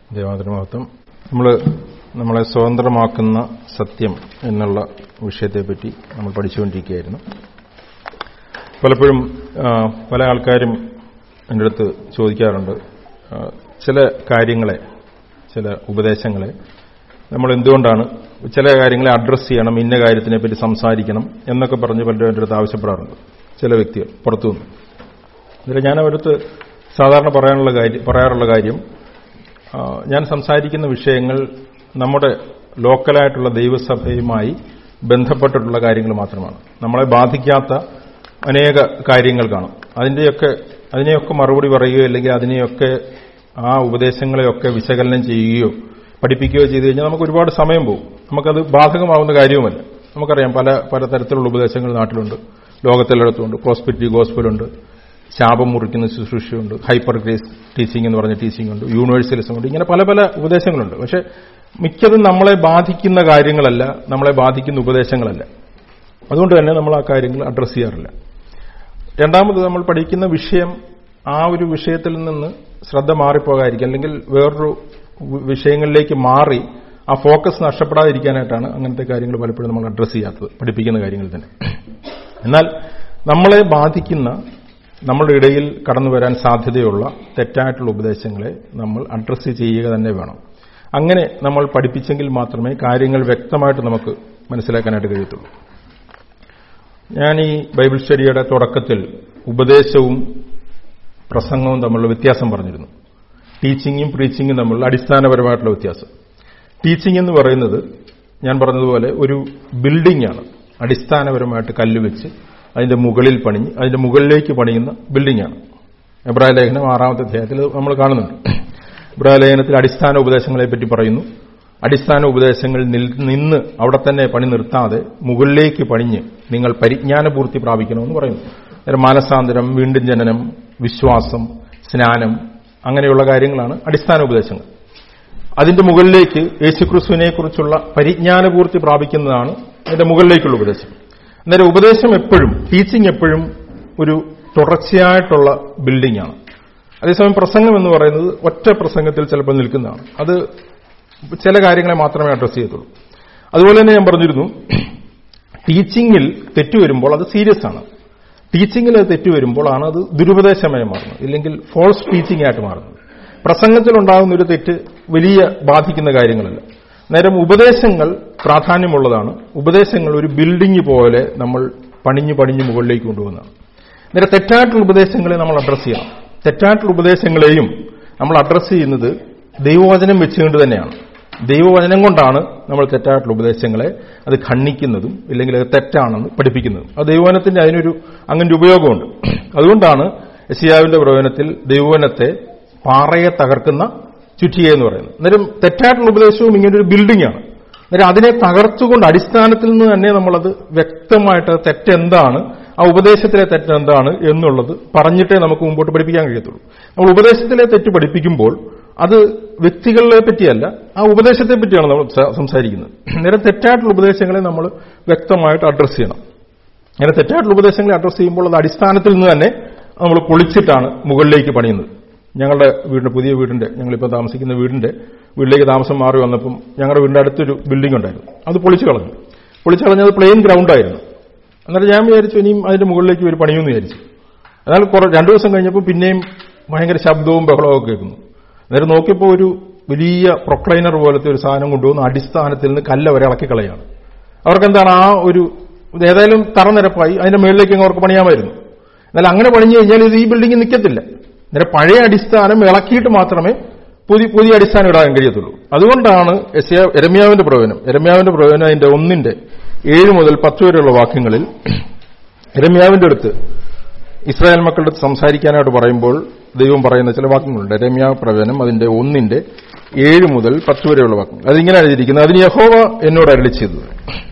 ദേവാന്തര മഹത്വം നമ്മൾ നമ്മളെ സ്വതന്ത്രമാക്കുന്ന സത്യം എന്നുള്ള വിഷയത്തെപ്പറ്റി നമ്മൾ പഠിച്ചുകൊണ്ടിരിക്കുകയായിരുന്നു പലപ്പോഴും ആ, പല ആൾക്കാരും എൻ്റെ അടുത്ത് ചോദിക്കാറുണ്ട് ആ, ചില കാര്യങ്ങളെ ചില ഉപദേശങ്ങളെ നമ്മൾ എന്തുകൊണ്ടാണ് ചില കാര്യങ്ങളെ അഡ്രസ്സ് ചെയ്യണം ഇന്ന കാര്യത്തിനെ പറ്റി സംസാരിക്കണം എന്നൊക്കെ പറഞ്ഞ് പലരും എൻ്റെ അടുത്ത് ആവശ്യപ്പെടാറുണ്ട് ചില വ്യക്തികൾ പുറത്തുനിന്ന് എന്നിട്ട് ഞാൻ അവരടുത്ത് സാധാരണ പറയാനുള്ള കാര്യം പറയാറുള്ള കാര്യം ആ, ഞാൻ സംസാരിക്കുന്ന വിഷയങ്ങൾ നമ്മുടെ ലോക്കലായിട്ടുള്ള ദൈവസഭയുമായി ബന്ധപ്പെട്ടിട്ടുള്ള കാര്യങ്ങൾ മാത്രമാണ് നമ്മളെ ബാധിക്കാത്ത അനേക കാര്യങ്ങൾ കാണും അതിന്റെയൊക്കെ അതിനെയൊക്കെ മറുപടി പറയുകയോ അല്ലെങ്കിൽ അതിനെയൊക്കെ ആ ഉപദേശങ്ങളെയൊക്കെ വിശകലനം ചെയ്യുകയോ പഠിപ്പിക്കുകയോ ചെയ്തു കഴിഞ്ഞാൽ നമുക്ക് ഒരുപാട് സമയം പോകും നമുക്കത് ബാധകമാവുന്ന കാര്യവുമല്ല നമുക്കറിയാം പല പല തരത്തിലുള്ള ഉപദേശങ്ങൾ നാട്ടിലുണ്ട് ലോകത്തെല്ലായിടത്തുമുണ്ട് പ്രോസ്പെക്റ്റീവ് ഗോസ്പലുണ്ട് ശാപം മുറിക്കുന്ന ശുശ്രൂഷയുണ്ട് ഹൈപ്പർ ഗ്രേസ് ടീച്ചിങ് എന്ന് പറഞ്ഞ ടീച്ചിങ് ഉണ്ട് യൂണിവേഴ്സലിസം ഉണ്ട് ഇങ്ങനെ പല പല ഉപദേശങ്ങളുണ്ട് പക്ഷെ മിക്കതും നമ്മളെ ബാധിക്കുന്ന കാര്യങ്ങളല്ല നമ്മളെ ബാധിക്കുന്ന ഉപദേശങ്ങളല്ല അതുകൊണ്ട് തന്നെ നമ്മൾ ആ കാര്യങ്ങൾ അഡ്രസ്സ് ചെയ്യാറില്ല രണ്ടാമത് നമ്മൾ പഠിക്കുന്ന വിഷയം ആ ഒരു വിഷയത്തിൽ നിന്ന് ശ്രദ്ധ മാറിപ്പോകാതിരിക്കും അല്ലെങ്കിൽ വേറൊരു വി- വിഷയങ്ങളിലേക്ക് മാറി ആ ഫോക്കസ് നഷ്ടപ്പെടാതിരിക്കാനായിട്ടാണ് അങ്ങനത്തെ കാര്യങ്ങൾ പലപ്പോഴും നമ്മൾ അഡ്രസ്സ് ചെയ്യാത്തത് പഠിപ്പിക്കുന്ന കാര്യങ്ങൾ തന്നെ എന്നാൽ നമ്മളെ ബാധിക്കുന്ന നമ്മുടെ ഇടയിൽ കടന്നു വരാൻ സാധ്യതയുള്ള തെറ്റായിട്ടുള്ള ഉപദേശങ്ങളെ നമ്മൾ അഡ്രസ്സ് ചെയ്യുക തന്നെ വേണം അങ്ങനെ നമ്മൾ പഠിപ്പിച്ചെങ്കിൽ മാത്രമേ കാര്യങ്ങൾ വ്യക്തമായിട്ട് നമുക്ക് മനസ്സിലാക്കാനായിട്ട് കഴിയത്തുള്ളൂ ഞാൻ ഈ ബൈബിൾ സ്റ്റഡിയുടെ തുടക്കത്തിൽ ഉപദേശവും പ്രസംഗവും തമ്മിലുള്ള വ്യത്യാസം പറഞ്ഞിരുന്നു ടീച്ചിങ്ങും പ്രീച്ചിങ്ങും തമ്മിലുള്ള അടിസ്ഥാനപരമായിട്ടുള്ള വ്യത്യാസം ടീച്ചിങ് എന്ന് പറയുന്നത് ഞാൻ പറഞ്ഞതുപോലെ ഒരു ബിൽഡിംഗ് ആണ് അടിസ്ഥാനപരമായിട്ട് കല്ല് വെച്ച് അതിന്റെ മുകളിൽ പണിഞ്ഞ് അതിന്റെ മുകളിലേക്ക് പണിയുന്ന ബിൽഡിംഗ് ആണ് എബ്രാഹിം ലേഖനം ആറാമത്തെ അധ്യായത്തിൽ നമ്മൾ കാണുന്നുണ്ട് എബ്രാഹിം ലേഖനത്തിൽ അടിസ്ഥാന ഉപദേശങ്ങളെ പറ്റി പറയുന്നു അടിസ്ഥാന ഉപദേശങ്ങൾ നിൽ- നിന്ന് അവിടെ തന്നെ പണി നിർത്താതെ മുകളിലേക്ക് പണിഞ്ഞ് നിങ്ങൾ പരിജ്ഞാനപൂർത്തി പ്രാപിക്കണമെന്ന് പറയുന്നു അന്നേരം മാനസാന്തരം വീണ്ടും ജനനം വിശ്വാസം സ്നാനം അങ്ങനെയുള്ള കാര്യങ്ങളാണ് അടിസ്ഥാന ഉപദേശങ്ങൾ അതിന്റെ മുകളിലേക്ക് യേശുക്രിസ്തുവിനെ കുറിച്ചുള്ള പരിജ്ഞാനപൂർത്തി പ്രാപിക്കുന്നതാണ് അതിന്റെ മുകളിലേക്കുള്ള ഉപദേശം അന്നേരം ഉപദേശം എപ്പോഴും ടീച്ചിങ് എപ്പോഴും ഒരു തുടർച്ചയായിട്ടുള്ള ബിൽഡിംഗ് ആണ് അതേസമയം പ്രസംഗം എന്ന് പറയുന്നത് ഒറ്റ പ്രസംഗത്തിൽ ചിലപ്പോൾ നിൽക്കുന്നതാണ് അത് ചില കാര്യങ്ങളെ മാത്രമേ അഡ്രസ് ചെയ്യത്തുള്ളൂ അതുപോലെ തന്നെ ഞാൻ പറഞ്ഞിരുന്നു ടീച്ചിങ്ങിൽ തെറ്റ് വരുമ്പോൾ അത് സീരിയസ് ആണ് ടീച്ചിങ്ങിൽ അത് തെറ്റ് വരുമ്പോഴാണ് അത് ദുരുപദേശമായി മാറുന്നത് ഇല്ലെങ്കിൽ ഫോൾസ് ടീച്ചിങ് ആയിട്ട് മാറുന്നത് പ്രസംഗത്തിൽ ഉണ്ടാകുന്ന ഒരു തെറ്റ് വലിയ ബാധിക്കുന്ന കാര്യങ്ങളല്ല നേരം ഉപദേശങ്ങൾ പ്രാധാന്യമുള്ളതാണ് ഉപദേശങ്ങൾ ഒരു ബിൽഡിംഗ് പോലെ നമ്മൾ പണിഞ്ഞു പണിഞ്ഞു മുകളിലേക്ക് കൊണ്ടുപോകുന്നതാണ് നേരെ തെറ്റായിട്ടുള്ള ഉപദേശങ്ങളെ നമ്മൾ അഡ്രസ് ചെയ്യണം തെറ്റായിട്ടുള്ള ഉപദേശങ്ങളെയും നമ്മൾ അഡ്രസ് ചെയ്യുന്നത് ദൈവവചനം വെച്ചുകൊണ്ട് തന്നെയാണ് ദൈവവചനം കൊണ്ടാണ് നമ്മൾ തെറ്റായിട്ടുള്ള ഉപദേശങ്ങളെ അത് ഖണ്ഡിക്കുന്നതും ഇല്ലെങ്കിൽ അത് തെറ്റാണെന്ന് പഠിപ്പിക്കുന്നതും അത് ദൈവവചനത്തിന്റെ അതിനൊരു അങ്ങനെ ഉപയോഗമുണ്ട് അതുകൊണ്ടാണ് എസിയാവിന്റെ പ്രവചനത്തിൽ ദൈവവചനത്തെ പാറയെ തകർക്കുന്ന ചുറ്റിക എന്ന് പറയുന്നത് അന്നേരം തെറ്റായിട്ടുള്ള ഉപദേശവും ഇങ്ങനെ ഒരു ബിൽഡിംഗ് ആണ് അന്നേരം അതിനെ തകർത്തുകൊണ്ട് അടിസ്ഥാനത്തിൽ നിന്ന് തന്നെ നമ്മളത് വ്യക്തമായിട്ട് അത് തെറ്റെന്താണ് ആ ഉപദേശത്തിലെ തെറ്റെന്താണ് എന്നുള്ളത് പറഞ്ഞിട്ടേ നമുക്ക് മുമ്പോട്ട് പഠിപ്പിക്കാൻ കഴിയത്തുള്ളൂ നമ്മൾ ഉപദേശത്തിലെ തെറ്റ് പഠിപ്പിക്കുമ്പോൾ അത് വ്യക്തികളെ പറ്റിയല്ല ആ ഉപദേശത്തെ പറ്റിയാണ് നമ്മൾ സ- സംസാരിക്കുന്നത് നേരെ തെറ്റായിട്ടുള്ള ഉപദേശങ്ങളെ നമ്മൾ വ്യക്തമായിട്ട് അഡ്രസ്സ് ചെയ്യണം അങ്ങനെ തെറ്റായിട്ടുള്ള ഉപദേശങ്ങളെ അഡ്രസ്സ് ചെയ്യുമ്പോൾ അത് അടിസ്ഥാനത്തിൽ നിന്ന് തന്നെ നമ്മൾ പൊളിച്ചിട്ടാണ് മുകളിലേക്ക് പണിയുന്നത് ഞങ്ങളുടെ വീടിന്റെ പുതിയ വീടിന്റെ ഞങ്ങളിപ്പോൾ താമസിക്കുന്ന വീടിന്റെ വീട്ടിലേക്ക് താമസം മാറി വന്നപ്പം ഞങ്ങളുടെ വീടിന്റെ അടുത്തൊരു ബിൽഡിംഗ് ഉണ്ടായിരുന്നു അത് പൊളിച്ചു കളഞ്ഞു പൊളിച്ചു കളഞ്ഞത് പ്ലെയിൻ ഗ്രൗണ്ട് ആയിരുന്നു എന്നിട്ട് ഞാൻ വിചാരിച്ചു ഇനിയും അതിന്റെ മുകളിലേക്ക് ഒരു പണിയുമെന്ന് വിചാരിച്ചു എന്നാൽ കുറെ രണ്ടു ദിവസം കഴിഞ്ഞപ്പോൾ പിന്നെയും ഭയങ്കര ശബ്ദവും ബഹളവും ഒക്കെ കേൾക്കുന്നു അന്നേരം നോക്കിയപ്പോൾ ഒരു വലിയ പ്രൊക്ലൈനർ പോലത്തെ ഒരു സാധനം കൊണ്ടുവന്ന് അടിസ്ഥാനത്തിൽ നിന്ന് കല്ല് വരെ ഇളക്കി കളയാണ് അവർക്ക് എന്താണ് ആ ഒരു ഇത് ഏതായാലും തറനിരപ്പായി അതിന്റെ മുകളിലേക്ക് അങ്ങ് അവർക്ക് പണിയാമായിരുന്നു എന്നാൽ അങ്ങനെ പണിഞ്ഞു കഴിഞ്ഞാൽ ഇത് ഈ ബിൽഡിംഗ് നിൽക്കത്തില്ല അന്നേരം പഴയ അടിസ്ഥാനം ഇളക്കിയിട്ട് മാത്രമേ പുതിയ പുതിയ അടിസ്ഥാനം ഇടാൻ കഴിയത്തുള്ളൂ അതുകൊണ്ടാണ് എസ്യ- എരമ്യാവിന്റെ പ്രവചനം എരമ്യാവിന്റെ പ്രവചനം അതിന്റെ ഒന്നിന്റെ ഏഴ് മുതൽ പത്ത് വരെയുള്ള വാക്യങ്ങളിൽ എരമ്യാവിന്റെ അടുത്ത് ഇസ്രായേൽ മക്കളുടെ അടുത്ത് സംസാരിക്കാനായിട്ട് പറയുമ്പോൾ ദൈവം പറയുന്ന ചില വാക്യങ്ങളുണ്ട് രമ്യ പ്രവചനം അതിന്റെ ഒന്നിന്റെ ഏഴ് മുതൽ പത്ത് വരെയുള്ള വാക്യങ്ങൾ അതിങ്ങനെ എഴുതിയിരിക്കുന്നത് അതിന് യഹോവ എന്നോട് അരളി ചെയ്തത്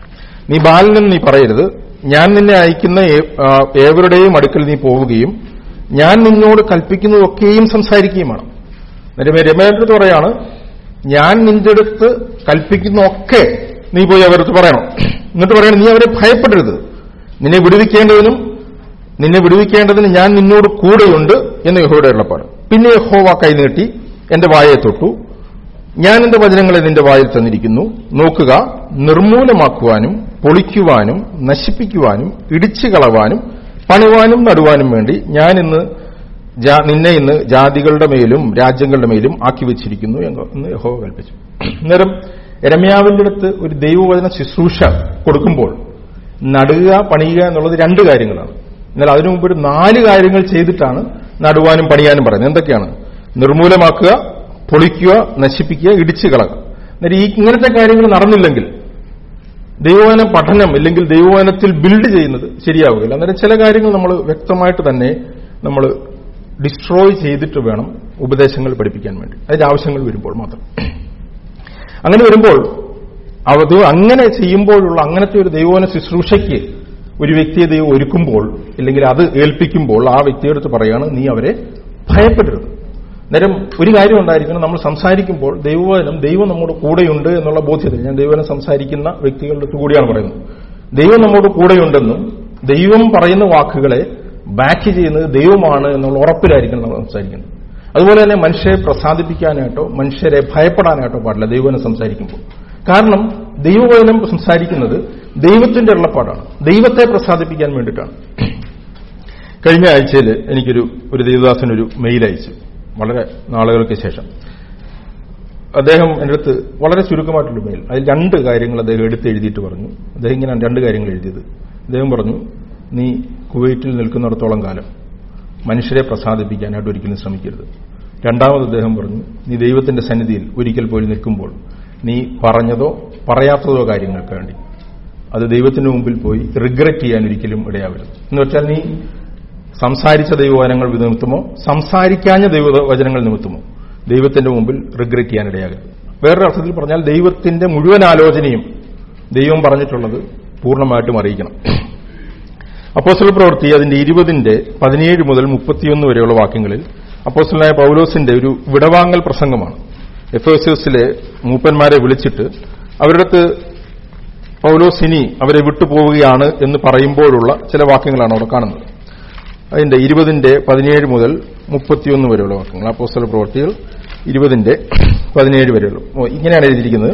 നീ ബാലനും നീ പറയരുത് ഞാൻ നിന്നെ അയക്കുന്ന ഏ- ആ, ഏവരുടെയും അടുക്കൽ നീ പോവുകയും ഞാൻ നിന്നോട് കൽപ്പിക്കുന്നതൊക്കെയും സംസാരിക്കുകയും വേണം എന്നിട്ട് രമേന്ദ്ര അടുത്ത് പറയാണ് ഞാൻ നിന്റെ അടുത്ത് കൽപ്പിക്കുന്നതൊക്കെ നീ പോയി അവരടുത്ത് പറയണം എന്നിട്ട് പറയണം നീ അവരെ ഭയപ്പെടരുത് നിന്നെ വിടുവിക്കേണ്ടതിനും നിന്നെ വിടുവിക്കേണ്ടതിന് ഞാൻ നിന്നോട് കൂടെയുണ്ട് എന്ന് യഹോയുടെ ഉള്ളപ്പാട് പിന്നെ യഹോവ കൈ നീട്ടി എന്റെ വായെ തൊട്ടു ഞാൻ എന്റെ വചനങ്ങളെ നിന്റെ വായിൽ തന്നിരിക്കുന്നു നോക്കുക നിർമൂലമാക്കുവാനും പൊളിക്കുവാനും നശിപ്പിക്കുവാനും ഇടിച്ചു കളവാനും പണിവാനും നടുവാനും വേണ്ടി ഞാൻ ഇന്ന് ജാ- നിന്നെ ഇന്ന് ജാതികളുടെ മേലും രാജ്യങ്ങളുടെ മേലും ആക്കി വെച്ചിരിക്കുന്നു എന്ന് എന്ന് യഹോവ കൽപ്പിച്ചു അന്നേരം രമ്യാവിന്റെ അടുത്ത് ഒരു ദൈവവചന ശുശ്രൂഷ കൊടുക്കുമ്പോൾ നടുക പണിയുക എന്നുള്ളത് രണ്ട് കാര്യങ്ങളാണ് എന്നാൽ അതിനു മുമ്പ് ഒരു നാല് കാര്യങ്ങൾ ചെയ്തിട്ടാണ് നടുവാനും പണിയാനും പറയുന്നത് എന്തൊക്കെയാണ് നിർമൂലമാക്കുക പൊളിക്കുക നശിപ്പിക്കുക ഇടിച്ചു കളക എന്നാൽ ഈ ഇങ്ങനത്തെ കാര്യങ്ങൾ നടന്നില്ലെങ്കിൽ ദൈവവചന പഠനം അല്ലെങ്കിൽ ദൈവവചനത്തിൽ ബിൽഡ് ചെയ്യുന്നത് ശരിയാവുകയില്ല അന്നേരം ചില കാര്യങ്ങൾ നമ്മൾ വ്യക്തമായിട്ട് തന്നെ നമ്മൾ ഡിസ്ട്രോയ് ചെയ്തിട്ട് വേണം ഉപദേശങ്ങൾ പഠിപ്പിക്കാൻ വേണ്ടി അതിന്റെ ആവശ്യങ്ങൾ വരുമ്പോൾ മാത്രം അങ്ങനെ വരുമ്പോൾ അത് അങ്ങനെ ചെയ്യുമ്പോഴുള്ള അങ്ങനത്തെ ഒരു ദൈവവന ശുശ്രൂഷയ്ക്ക് ഒരു വ്യക്തിയെ ദൈവം ഒരുക്കുമ്പോൾ അല്ലെങ്കിൽ അത് ഏൽപ്പിക്കുമ്പോൾ ആ വ്യക്തിയെടുത്ത് പറയാണ് നീ അവരെ ഭയപ്പെടരുത് നേരം ഒരു കാര്യം ഉണ്ടായിരിക്കണം നമ്മൾ സംസാരിക്കുമ്പോൾ ദൈവവചനം ദൈവം നമ്മുടെ കൂടെയുണ്ട് എന്നുള്ള ബോധ്യത ഞാൻ ദൈവവചനം സംസാരിക്കുന്ന വ്യക്തികളുടെ അടുത്ത് കൂടിയാണ് പറയുന്നത് ദൈവം നമ്മുടെ കൂടെയുണ്ടെന്നും ദൈവം പറയുന്ന വാക്കുകളെ ബാക്ക് ചെയ്യുന്നത് ദൈവമാണ് എന്നുള്ള ഉറപ്പിലായിരിക്കണം നമ്മൾ സംസാരിക്കുന്നത് അതുപോലെ തന്നെ മനുഷ്യരെ പ്രസാദിപ്പിക്കാനായിട്ടോ മനുഷ്യരെ ഭയപ്പെടാനായിട്ടോ പാടില്ല ദൈവവചനം സംസാരിക്കുമ്പോൾ കാരണം ദൈവവചനം സംസാരിക്കുന്നത് ദൈവത്തിന്റെ ഉള്ളപ്പാടാണ് ദൈവത്തെ പ്രസാദിപ്പിക്കാൻ വേണ്ടിയിട്ടാണ് കഴിഞ്ഞ ആഴ്ചയിൽ എനിക്കൊരു ഒരു ദേവദാസൻ ഒരു മെയിൽ അയച്ചു വളരെ നാളുകൾക്ക് ശേഷം അദ്ദേഹം എൻ്റെ അടുത്ത് വളരെ ചുരുക്കമായിട്ടുള്ള മെയിൽ അതിൽ രണ്ട് കാര്യങ്ങൾ അദ്ദേഹം എടുത്ത് എഴുതിയിട്ട് പറഞ്ഞു അദ്ദേഹം ഇങ്ങനെ രണ്ട് കാര്യങ്ങൾ എഴുതിയത് അദ്ദേഹം പറഞ്ഞു നീ കുവൈറ്റിൽ നിൽക്കുന്നിടത്തോളം കാലം മനുഷ്യരെ പ്രസാദിപ്പിക്കാനായിട്ട് ഒരിക്കലും ശ്രമിക്കരുത് രണ്ടാമത് അദ്ദേഹം പറഞ്ഞു നീ ദൈവത്തിന്റെ സന്നിധിയിൽ ഒരിക്കൽ പോയി നിൽക്കുമ്പോൾ നീ പറഞ്ഞതോ പറയാത്തതോ കാര്യങ്ങൾക്ക് വേണ്ടി അത് ദൈവത്തിന് മുമ്പിൽ പോയി റിഗ്രറ്റ് ചെയ്യാൻ ഒരിക്കലും ഇടയാവരുത് എന്ന് വെച്ചാൽ നീ സംസാരിച്ച ദൈവവചനങ്ങൾ നിമിത്തമോ സംസാരിക്കാഞ്ഞ ദൈവവചനങ്ങൾ നിമിത്തമോ ദൈവത്തിന്റെ മുമ്പിൽ റിഗ്രറ്റ് ചെയ്യാൻ ഇടയാകരുത് വേറൊരു അർത്ഥത്തിൽ പറഞ്ഞാൽ ദൈവത്തിന്റെ മുഴുവൻ ആലോചനയും ദൈവം പറഞ്ഞിട്ടുള്ളത് പൂർണ്ണമായിട്ടും അറിയിക്കണം അപ്പോസ്റ്റൽ പ്രവൃത്തി അതിന്റെ ഇരുപതിന്റെ പതിനേഴ് മുതൽ മുപ്പത്തിയൊന്ന് വരെയുള്ള വാക്യങ്ങളിൽ അപ്പോസ്റ്റലായ പൗലോസിന്റെ ഒരു വിടവാങ്ങൽ പ്രസംഗമാണ് എഫ് എസിലെ മൂപ്പന്മാരെ വിളിച്ചിട്ട് അവരുടെ അടുത്ത് പൗലോസ് ഇനി അവരെ വിട്ടുപോവുകയാണ് എന്ന് പറയുമ്പോഴുള്ള ചില വാക്യങ്ങളാണ് അവിടെ കാണുന്നത് അതിന്റെ ഇരുപതിന്റെ പതിനേഴ് മുതൽ മുപ്പത്തിയൊന്ന് വരെയുള്ള വാക്യങ്ങൾ അപ്പോസ്റ്റൽ പ്രവൃത്തികൾ ഇരുപതിന്റെ പതിനേഴ് വരെയുള്ള ഓ, ഇങ്ങനെയാണ് എഴുതിയിരിക്കുന്നത്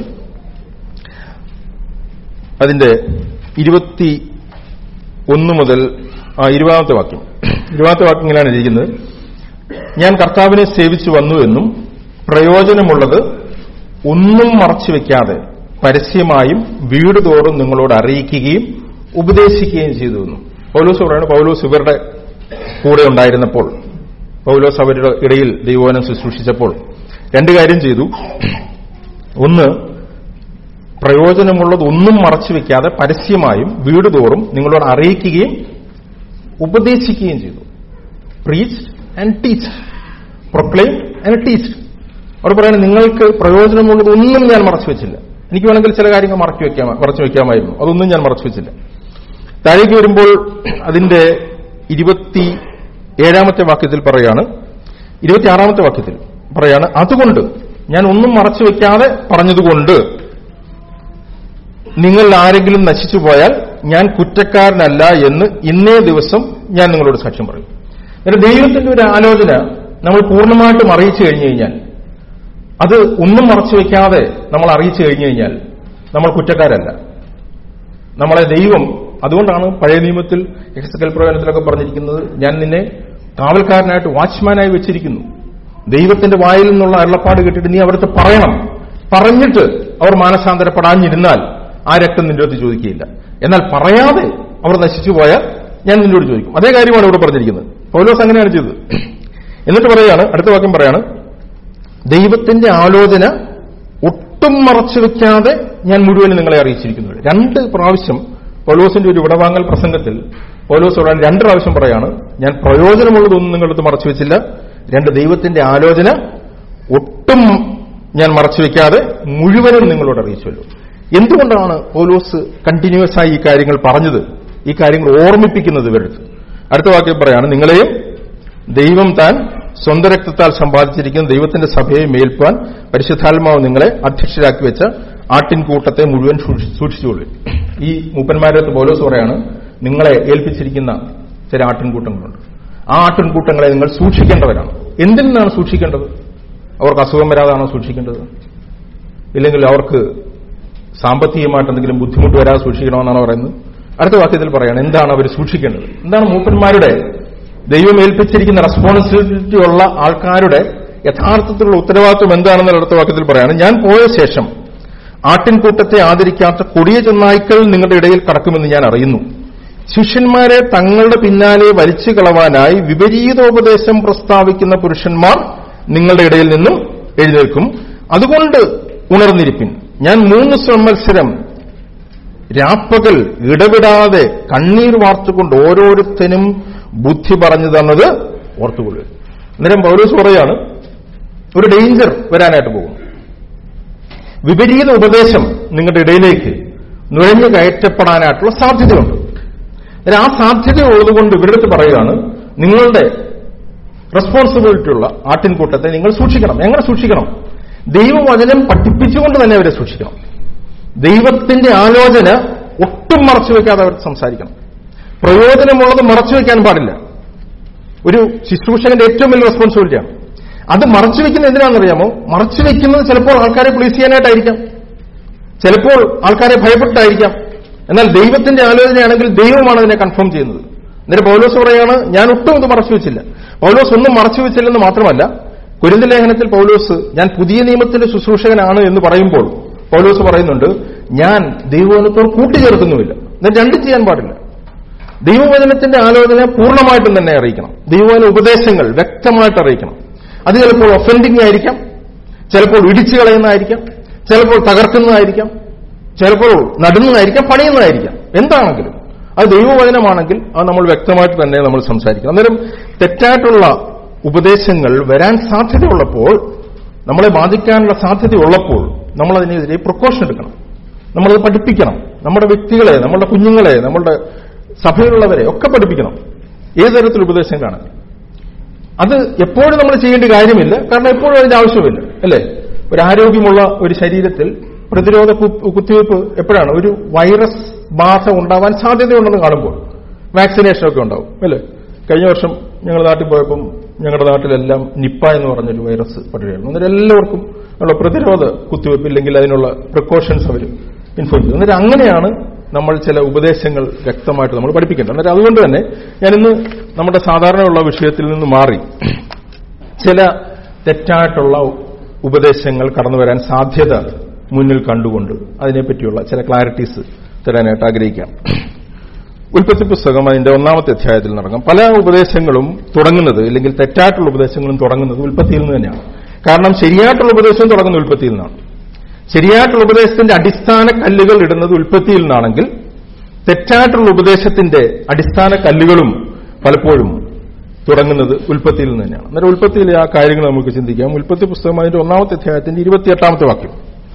അതിന്റെ ഇരുപത്തി ഒന്ന് മുതൽ ആ ഇരുപതാമത്തെ വാക്യം ഇരുപതാമത്തെ വാക്യം ഇങ്ങനെയാണ് എഴുതിയിരിക്കുന്നത് ഞാൻ കർത്താവിനെ സേവിച്ചു വന്നു എന്നും പ്രയോജനമുള്ളത് ഒന്നും മറച്ചു വെക്കാതെ പരസ്യമായും വീട് തോറും നിങ്ങളോട് അറിയിക്കുകയും ഉപദേശിക്കുകയും ചെയ്തു എന്നും പൗലോസ് പറയുന്നത് പൗലോസ് ഇവരുടെ കൂടെ ഉണ്ടായിരുന്നപ്പോൾ പൗലോസ് അവരുടെ ഇടയിൽ ദൈവവനം ശുശ്രൂഷിച്ചപ്പോൾ രണ്ട് കാര്യം ചെയ്തു ഒന്ന് പ്രയോജനമുള്ളത് ഒന്നും മറച്ചു വെക്കാതെ പരസ്യമായും വീട് തോറും നിങ്ങളോട് അറിയിക്കുകയും ഉപദേശിക്കുകയും ചെയ്തു preached and teach proclaim and teach അവർ പറയുന്നത് നിങ്ങൾക്ക് പ്രയോജനമുള്ളത് ഒന്നും ഞാൻ മറച്ചു വെച്ചില്ല എനിക്ക് വേണമെങ്കിൽ ചില കാര്യങ്ങൾ മറച്ചു വെക്കാം മറച്ചു വെക്കാമായിരുന്നു അതൊന്നും ഞാൻ മറച്ചു വെച്ചില്ല താഴേക്ക് വരുമ്പോൾ അതിന്റെ ഇരുപത്തി ഏഴാമത്തെ വാക്യത്തിൽ പറയാണ് ഇരുപത്തിയാറാമത്തെ വാക്യത്തിൽ പറയാണ് അതുകൊണ്ട് ഞാൻ ഒന്നും മറച്ചു വെക്കാതെ പറഞ്ഞതുകൊണ്ട് നിങ്ങൾ ആരെങ്കിലും നശിച്ചു പോയാൽ ഞാൻ കുറ്റക്കാരനല്ല എന്ന് ഇന്നേ ദിവസം ഞാൻ നിങ്ങളോട് സാക്ഷ്യം പറയും എന്നിട്ട് ദൈവത്തിന്റെ ഒരു ആലോചന നമ്മൾ പൂർണ്ണമായിട്ടും അറിയിച്ചു കഴിഞ്ഞു കഴിഞ്ഞാൽ അത് ഒന്നും മറച്ചു വെക്കാതെ നമ്മൾ അറിയിച്ചു കഴിഞ്ഞു കഴിഞ്ഞാൽ നമ്മൾ കുറ്റക്കാരല്ല നമ്മളെ ദൈവം അതുകൊണ്ടാണ് പഴയ നിയമത്തിൽ എക്സക്കൽ പ്രവചനത്തിലൊക്കെ പറഞ്ഞിരിക്കുന്നത് ഞാൻ നിന്നെ കാവൽക്കാരനായിട്ട് വാച്ച്മാനായി വെച്ചിരിക്കുന്നു ദൈവത്തിന്റെ വായിൽ നിന്നുള്ള അരുളപ്പാട് കേട്ടിട്ട് നീ അവിടുത്തെ പറയണം പറഞ്ഞിട്ട് അവർ മാനസാന്തരപ്പെടാഞ്ഞിരുന്നാൽ ആ രക്തം നിന്റെ അടുത്ത് ചോദിക്കുകയില്ല എന്നാൽ പറയാതെ അവർ നശിച്ചു പോയാൽ ഞാൻ നിന്നോട് ചോദിക്കും അതേ കാര്യമാണ് ഇവിടെ പറഞ്ഞിരിക്കുന്നത് പൗലോസ് അങ്ങനെയാണ് ചെയ്തത് എന്നിട്ട് പറയാണ് അടുത്ത വാക്യം പറയാണ് ദൈവത്തിന്റെ ആലോചന ഒട്ടും മറച്ചു വെക്കാതെ ഞാൻ മുഴുവനും നിങ്ങളെ അറിയിച്ചിരിക്കുന്നു രണ്ട് പ്രാവശ്യം പൗലോസിന്റെ ഒരു വിടവാങ്ങൽ പ്രസംഗത്തിൽ പൗലോസ് പറയാൻ രണ്ട് പ്രാവശ്യം പറയാണ് ഞാൻ പ്രയോജനമുള്ളതൊന്നും നിങ്ങളടുത്ത് മറച്ചു വെച്ചില്ല രണ്ട് ദൈവത്തിന്റെ ആലോചന ഒട്ടും ഞാൻ മറച്ചു വെക്കാതെ മുഴുവനും നിങ്ങളോട് അറിയിച്ചുവല്ലോ എന്തുകൊണ്ടാണ് പൗലോസ് കണ്ടിന്യൂസ് ആയി ഈ കാര്യങ്ങൾ പറഞ്ഞത് ഈ കാര്യങ്ങൾ ഓർമ്മിപ്പിക്കുന്നത് ഇവരടുത്ത് അടുത്ത വാക്യം പറയാണ് നിങ്ങളെയും ദൈവം താൻ സ്വന്തം രക്തത്താൽ സമ്പാദിച്ചിരിക്കുന്ന ദൈവത്തിന്റെ സഭയെ മേൽപ്പാൻ പരിശുദ്ധാത്മാവ് നിങ്ങളെ അധ്യക്ഷരാക്കി വെച്ച ആട്ടിൻകൂട്ടത്തെ മുഴുവൻ സൂക്ഷി- സൂക്ഷിച്ചുകൊള്ളു ഈ മൂപ്പന്മാരത്ത് പൗലോസ് പറയാണ് നിങ്ങളെ ഏൽപ്പിച്ചിരിക്കുന്ന ചില ആട്ടിൻകൂട്ടങ്ങളുണ്ട് ആ ആട്ടിൻകൂട്ടങ്ങളെ നിങ്ങൾ സൂക്ഷിക്കേണ്ടവരാണ് എന്തിൽ നിന്നാണ് സൂക്ഷിക്കേണ്ടത് അവർക്ക് അസുഖം വരാതാണോ സൂക്ഷിക്കേണ്ടത് ഇല്ലെങ്കിൽ അവർക്ക് സാമ്പത്തികമായിട്ട് എന്തെങ്കിലും ബുദ്ധിമുട്ട് വരാതെ സൂക്ഷിക്കണമെന്നാണ് പറയുന്നത് അടുത്ത വാക്യത്തിൽ പറയാണ് എന്താണ് അവർ സൂക്ഷിക്കേണ്ടത് എന്താണ് മൂപ്പന്മാരുടെ ദൈവം ഏൽപ്പിച്ചിരിക്കുന്ന റെസ്പോൺസിബിലിറ്റി ഉള്ള ആൾക്കാരുടെ യഥാർത്ഥത്തിലുള്ള ഉത്തരവാദിത്വം എന്താണെന്ന് അടുത്ത വാക്യത്തിൽ പറയാണ് ഞാൻ പോയ ശേഷം ആട്ടിൻകൂട്ടത്തെ ആദരിക്കാത്ത കൊടിയ ചെന്നായ്ക്കൾ നിങ്ങളുടെ ഇടയിൽ കടക്കുമെന്ന് ഞാൻ അറിയുന്നു ശിഷ്യന്മാരെ തങ്ങളുടെ പിന്നാലെ വലിച്ചു കളവാനായി വിപരീതോപദേശം പ്രസ്താവിക്കുന്ന പുരുഷന്മാർ നിങ്ങളുടെ ഇടയിൽ നിന്നും എഴുന്നേൽക്കും അതുകൊണ്ട് ഉണർന്നിരിപ്പിൻ ഞാൻ മൂന്ന് സംവത്സരം രാപ്പകൽ ഇടവിടാതെ കണ്ണീർ വാർത്തുകൊണ്ട് ഓരോരുത്തനും ബുദ്ധി പറഞ്ഞു തന്നത് ഓർത്തുകൊള്ളുക അന്നേരം പൗലോസ് പറയാണ് ഒരു ഡേഞ്ചർ വരാനായിട്ട് പോകും വിപരീത ഉപദേശം നിങ്ങളുടെ ഇടയിലേക്ക് നുഴഞ്ഞു കയറ്റപ്പെടാനായിട്ടുള്ള സാധ്യതയുണ്ട് അന്നേരം ആ സാധ്യത ഉള്ളതുകൊണ്ട് ഇവരുടെ അടുത്ത് പറയുകയാണ് നിങ്ങളുടെ റെസ്പോൺസിബിലിറ്റി ഉള്ള ആട്ടിൻകൂട്ടത്തെ നിങ്ങൾ സൂക്ഷിക്കണം എങ്ങനെ സൂക്ഷിക്കണം ദൈവവചനം പഠിപ്പിച്ചുകൊണ്ട് തന്നെ അവരെ സൂക്ഷിക്കണം ദൈവത്തിന്റെ ആലോചന ഒട്ടും മറച്ചു വെക്കാതെ അവർ സംസാരിക്കണം പ്രയോജനമുള്ളത് മറച്ചു വെക്കാൻ പാടില്ല ഒരു ശുശ്രൂഷകന്റെ ഏറ്റവും വലിയ റെസ്പോൺസിബിലിറ്റിയാണ് അത് മറച്ചു വെക്കുന്നത് എന്തിനാണെന്നറിയാമോ മറച്ചു വെക്കുന്നത് ചിലപ്പോൾ ആൾക്കാരെ പ്ലീസ് ചെയ്യാനായിട്ടായിരിക്കാം ചിലപ്പോൾ ആൾക്കാരെ ഭയപ്പെട്ടായിരിക്കാം എന്നാൽ ദൈവത്തിന്റെ ആലോചനയാണെങ്കിൽ ദൈവമാണ് അതിനെ കൺഫേം ചെയ്യുന്നത് എന്നിട്ട് പൗലോസ് പറയാണ് ഞാൻ ഒട്ടും ഇത് മറച്ചു വെച്ചില്ല പൗലോസ് ഒന്നും മറച്ചു വെച്ചില്ലെന്ന് മാത്രമല്ല കുരുന്ത ലേഖനത്തിൽ പൗലോസ് ഞാൻ പുതിയ നിയമത്തിന്റെ ശുശ്രൂഷകനാണ് എന്ന് പറയുമ്പോൾ പൗലോസ് പറയുന്നുണ്ട് ഞാൻ ദൈവവചനത്തോട് കൂട്ടിച്ചേർക്കുന്നുമില്ല എന്നാൽ രണ്ടും ചെയ്യാൻ പാടില്ല ദൈവവചനത്തിന്റെ ആലോചന പൂർണ്ണമായിട്ടും തന്നെ അറിയിക്കണം ദൈവവചന ഉപദേശങ്ങൾ വ്യക്തമായിട്ട് അറിയിക്കണം അത് ചിലപ്പോൾ ഒഫൻഡിംഗ് ആയിരിക്കാം ചിലപ്പോൾ ഇടിച്ചു കളയുന്നതായിരിക്കാം ചിലപ്പോൾ തകർക്കുന്നതായിരിക്കാം ചിലപ്പോൾ നടുന്നതായിരിക്കാം പണിയുന്നതായിരിക്കാം എന്താണെങ്കിലും അത് ദൈവവചനമാണെങ്കിൽ അത് നമ്മൾ വ്യക്തമായിട്ട് തന്നെ നമ്മൾ സംസാരിക്കണം അന്നേരം തെറ്റായിട്ടുള്ള ഉപദേശങ്ങൾ വരാൻ സാധ്യതയുള്ളപ്പോൾ നമ്മളെ ബാധിക്കാനുള്ള സാധ്യതയുള്ളപ്പോൾ നമ്മൾ അതിനെതിരെ പ്രിക്കോഷൻ എടുക്കണം നമ്മളത് പഠിപ്പിക്കണം നമ്മുടെ വ്യക്തികളെ നമ്മുടെ കുഞ്ഞുങ്ങളെ നമ്മുടെ സഭയിലുള്ളവരെ ഒക്കെ പഠിപ്പിക്കണം ഏത് തരത്തിൽ ഉപദേശങ്ങളാണ് അത് എപ്പോഴും നമ്മൾ ചെയ്യേണ്ട കാര്യമില്ല കാരണം എപ്പോഴും അതിന്റെ ആവശ്യമില്ല അല്ലേ ഒരു ആരോഗ്യമുള്ള ഒരു ശരീരത്തിൽ പ്രതിരോധ കു- കുത്തിവയ്പ്പ് എപ്പോഴാണ് ഒരു വൈറസ് ബാധ ഉണ്ടാവാൻ സാധ്യതയുണ്ടെന്ന് കാണുമ്പോൾ വാക്സിനേഷൻ ഒക്കെ ഉണ്ടാവും അല്ലേ കഴിഞ്ഞ വർഷം ഞങ്ങൾ നാട്ടിൽ പോയപ്പം ഞങ്ങളുടെ നാട്ടിലെല്ലാം നിപ്പ എന്ന് പറഞ്ഞൊരു വൈറസ് പടരുകയാണ് അന്നേരം എല്ലാവർക്കും ഉള്ള പ്രതിരോധ കുത്തിവയ്പ്പ് ഇല്ലെങ്കിൽ അതിനുള്ള പ്രിക്കോഷൻസ് അവർ ഇൻഫോം ചെയ്തു അന്നേരം അങ്ങനെയാണ് നമ്മൾ ചില ഉപദേശങ്ങൾ വ്യക്തമായിട്ട് നമ്മൾ പഠിപ്പിക്കേണ്ടത് അന്നേരം അതുകൊണ്ട് തന്നെ ഞാനിന്ന് നമ്മുടെ സാധാരണയുള്ള വിഷയത്തിൽ നിന്ന് മാറി ചില തെറ്റായിട്ടുള്ള ഉപദേശങ്ങൾ കടന്നു വരാൻ സാധ്യത മുന്നിൽ കണ്ടുകൊണ്ട് അതിനെപ്പറ്റിയുള്ള ചില ക്ലാരിറ്റീസ് തരാനായിട്ട് ആഗ്രഹിക്കാം ഉൽപ്പത്തി പുസ്തകം അതിന്റെ ഒന്നാമത്തെ അധ്യായത്തിൽ നടക്കാം പല ഉപദേശങ്ങളും തുടങ്ങുന്നത് അല്ലെങ്കിൽ തെറ്റായിട്ടുള്ള ഉപദേശങ്ങളും തുടങ്ങുന്നത് ഉൽപ്പത്തിയിൽ നിന്ന് തന്നെയാണ് കാരണം ശരിയായിട്ടുള്ള ഉപദേശവും തുടങ്ങുന്നത് ഉൽപ്പത്തിയിൽ നിന്നാണ് ശരിയായിട്ടുള്ള ഉപദേശത്തിന്റെ അടിസ്ഥാന കല്ലുകൾ ഇടുന്നത് ഉൽപ്പത്തിയിൽ നിന്നാണെങ്കിൽ തെറ്റായിട്ടുള്ള ഉപദേശത്തിന്റെ അടിസ്ഥാന കല്ലുകളും പലപ്പോഴും തുടങ്ങുന്നത് ഉൽപ്പത്തിയിൽ നിന്ന് തന്നെയാണ് അന്നേരം ഉൽപ്പത്തിയിലെ ആ കാര്യങ്ങൾ നമുക്ക് ചിന്തിക്കാം ഉൽപ്പത്തി പുസ്തകം അതിന്റെ ഒന്നാമത്തെ അധ്യായത്തിന്റെ ഇരുപത്തിയെട്ടാമത്തെ വാക്യം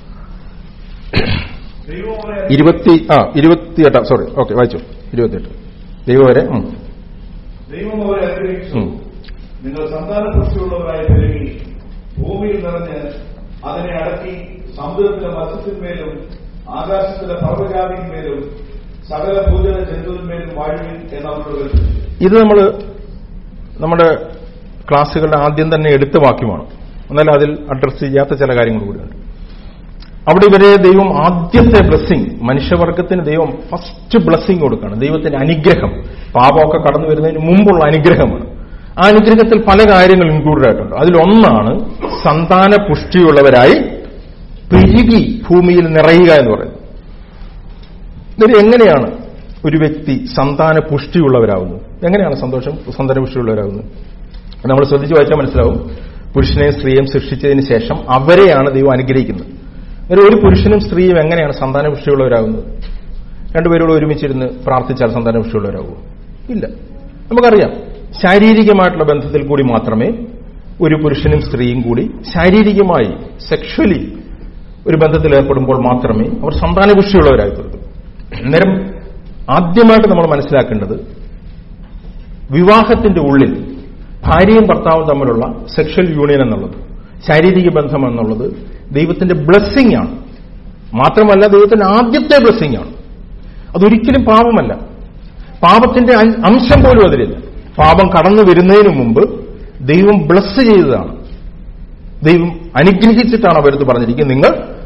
ദൈവം അവരെ ഇരുപത്തി ആ ഇരുപത്തിയെട്ടാം സോറി ഓക്കെ വായിച്ചു ഇരുപത്തിയെട്ട് ദൈവം വരെ ഉം, ദൈവം അവരെ അനുഗ്രഹിച്ചു ഉം. നിങ്ങൾ സന്താനപുഷ്ടിയുള്ളവരായി പെരുകി ഭൂമിയിൽ നിറഞ്ഞ് അതിനെ അടക്കി സമുദ്രത്തിലെ മത്സ്യത്തിന്മേലും ആകാശത്തിലെ പർവ്വജാതിന്മേലും സകല ഭൂജല ജന്തുവിന്മേലും വാഴുവിൻ എന്നവരോട് കൽപ്പിച്ചു ഇത് നമ്മൾ നമ്മുടെ ക്ലാസ്സുകളുടെ ആദ്യം തന്നെ എടുത്ത വാക്യമാണ് എന്നാൽ അതിൽ അഡ്രസ് ചെയ്യാത്ത ചില കാര്യങ്ങൾ കൂടിയുണ്ട് അവിടെ ഇവരെ ദൈവം ആദ്യത്തെ ബ്ലെസ്സിങ് മനുഷ്യവർഗത്തിന് ദൈവം ഫസ്റ്റ് ബ്ലെസ്സിങ് കൊടുക്കുകയാണ് ദൈവത്തിന്റെ അനുഗ്രഹം പാപമൊക്കെ കടന്നു വരുന്നതിന് മുമ്പുള്ള അനുഗ്രഹമാണ് ആ അനുഗ്രഹത്തിൽ പല കാര്യങ്ങൾ ഇൻക്ലൂഡഡ് ആയിട്ടുണ്ട് അതിലൊന്നാണ് സന്താന പുഷ്ടിയുള്ളവരായി പെരുകി ഭൂമിയിൽ നിറയുക എന്ന് പറയുന്നത് ഇതിൽ എങ്ങനെയാണ് ഒരു വ്യക്തി സന്താന പുഷ്ടിയുള്ളവരാകുന്നത് എങ്ങനെയാണ് സന്തോഷം സന്താന പുഷ്ടിയുള്ളവരാകുന്നത് നമ്മൾ ശ്രദ്ധിച്ച് വായിച്ചാൽ മനസ്സിലാവും പുരുഷനെയും സ്ത്രീയും സൃഷ്ടിച്ചതിന് ശേഷം അവരെയാണ് ദൈവം അനുഗ്രഹിക്കുന്നത് ഒരു ഒരു പുരുഷനും സ്ത്രീയും എങ്ങനെയാണ് സന്താന പുഷ്ടിയുള്ളവരാകുന്നത് രണ്ടുപേരോട് ഒരുമിച്ചിരുന്ന് പ്രാർത്ഥിച്ചാൽ സന്താന പുഷ്ടിയുള്ളവരാകുമോ ഇല്ല നമുക്കറിയാം ശാരീരികമായിട്ടുള്ള ബന്ധത്തിൽ കൂടി മാത്രമേ ഒരു പുരുഷനും സ്ത്രീയും കൂടി ശാരീരികമായി സെക്ഷലി ഒരു ബന്ധത്തിൽ ഏർപ്പെടുമ്പോൾ മാത്രമേ അവർ സന്താനപുഷ്ടിയുള്ളവരായി തീർന്നു അന്നേരം ആദ്യമായിട്ട് നമ്മൾ മനസ്സിലാക്കേണ്ടത് വിവാഹത്തിന്റെ ഉള്ളിൽ ഭാര്യയും ഭർത്താവും തമ്മിലുള്ള സെക്ഷൽ യൂണിയൻ എന്നുള്ളത് ശാരീരിക ബന്ധം എന്നുള്ളത് ദൈവത്തിന്റെ ബ്ലെസ്സിംഗ് ആണ് മാത്രമല്ല ദൈവത്തിന്റെ ആദ്യത്തെ ബ്ലെസ്സിംഗ് ആണ് അതൊരിക്കലും പാപമല്ല പാപത്തിന്റെ അം- അംശം പോലും അതിലില്ല പാപം കടന്നു വരുന്നതിന് മുമ്പ് ദൈവം ബ്ലസ് ചെയ്തതാണ് ദൈവം അനുഗ്രഹിച്ചിട്ടാണ് അവരത് പറഞ്ഞിരിക്കുന്നത് നിങ്ങൾ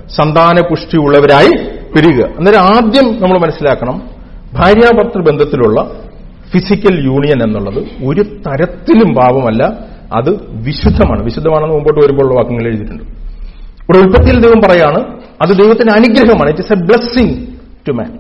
സന്താന പുഷ്ടിയുള്ളവരായി പെരുകുക അന്നേരം ആദ്യം നമ്മൾ മനസ്സിലാക്കണം ഭാര്യാഭർത്തൃ ബന്ധത്തിലുള്ള ഫിസിക്കൽ യൂണിയൻ എന്നുള്ളത് ഒരു തരത്തിലും പാപമല്ല അത് വിശുദ്ധമാണ് വിശുദ്ധമാണെന്ന് മുമ്പോട്ട് വരുമ്പോഴുള്ള വാക്യങ്ങൾ എഴുതിയിട്ടുണ്ട് ഇവിടെ ഉൽപ്പത്തിയിൽ ദൈവം പറയാണ് അത് ദൈവത്തിന്റെ അനുഗ്രഹമാണ് it is a blessing to man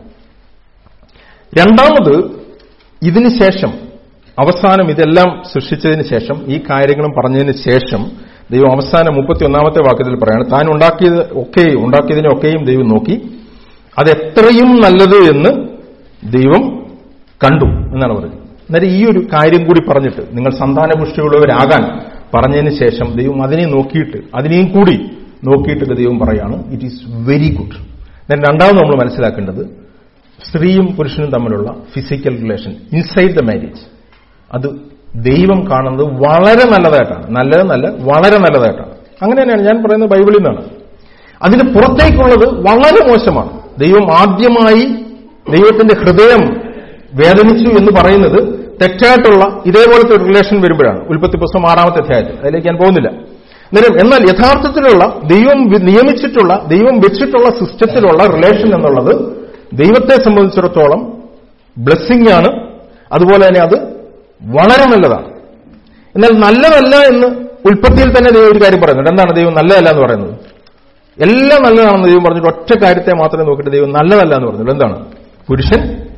രണ്ടാമത് ഇതിന് ശേഷം അവസാനം ഇതെല്ലാം സൃഷ്ടിച്ചതിന് ശേഷം ഈ കാര്യങ്ങളും പറഞ്ഞതിന് ശേഷം ദൈവം അവസാനം മുപ്പത്തി ഒന്നാമത്തെ വാക്യത്തിൽ പറയാണ് താൻ ഉണ്ടാക്കിയത് ഒക്കെയും ഉണ്ടാക്കിയതിനെ ഒക്കെയും ദൈവം നോക്കി അത് എത്രയും നല്ലത് എന്ന് ദൈവം കണ്ടു എന്നാണ് പറയുന്നത് അന്നേരം ഈ ഒരു കാര്യം കൂടി പറഞ്ഞിട്ട് നിങ്ങൾ സന്താനപുഷ്ടിയുള്ളവരാകാൻ പറഞ്ഞതിന് ശേഷം ദൈവം അതിനെ നോക്കിയിട്ട് അതിനെയും കൂടി നോക്കിയിട്ട് ദൈവം പറയാണ് it is very good then രണ്ടാമത് നമ്മൾ മനസ്സിലാക്കേണ്ടത് സ്ത്രീയും പുരുഷനും തമ്മിലുള്ള physical relation inside the marriage അത് ദൈവം കാണുന്നത് വളരെ നല്ലതായിട്ടാണ് നല്ലതെന്നല്ല വളരെ നല്ലതായിട്ടാണ് അങ്ങനെ തന്നെയാണ് ഞാൻ പറയുന്നത് ബൈബിളിൽ നിന്നാണ് അതിന് പുറത്തേക്കുള്ളത് വളരെ മോശമാണ് ദൈവം ആദ്യമായി ദൈവത്തിന്റെ ഹൃദയം വേദനിച്ചു എന്ന് പറയുന്നത് തെറ്റായിട്ടുള്ള ഇതേപോലത്തെ ഒരു റിലേഷൻ വരുമ്പോഴാണ് ഉൽപ്പത്തി പുസ്തകം ആറാമത്തെ അധ്യായത്തിൽ അതിലേക്ക് ഞാൻ പോകുന്നില്ല അന്നേരം എന്നാൽ യഥാർത്ഥത്തിലുള്ള ദൈവം വി- നിയമിച്ചിട്ടുള്ള ദൈവം വെച്ചിട്ടുള്ള സിസ്റ്റത്തിലുള്ള റിലേഷൻ എന്നുള്ളത് ദൈവത്തെ സംബന്ധിച്ചിടത്തോളം ബ്ലെസ്സിംഗ് ആണ് അതുപോലെ തന്നെ അത് വളരെ നല്ലതാണ് എന്നാൽ നല്ലതല്ല എന്ന് ഉൽപ്പത്തിയിൽ തന്നെ ദൈവം ഒരു കാര്യം പറയുന്നുണ്ട് എന്താണ് ദൈവം നല്ലതല്ല എന്ന് പറയുന്നത് എല്ലാം നല്ലതാണെന്ന് ദൈവം പറഞ്ഞിട്ട് ഒറ്റ കാര്യത്തെ മാത്രമേ നോക്കിയിട്ട് ദൈവം നല്ലതല്ല എന്ന് പറഞ്ഞുള്ളൂ എന്താണ് പുരുഷൻ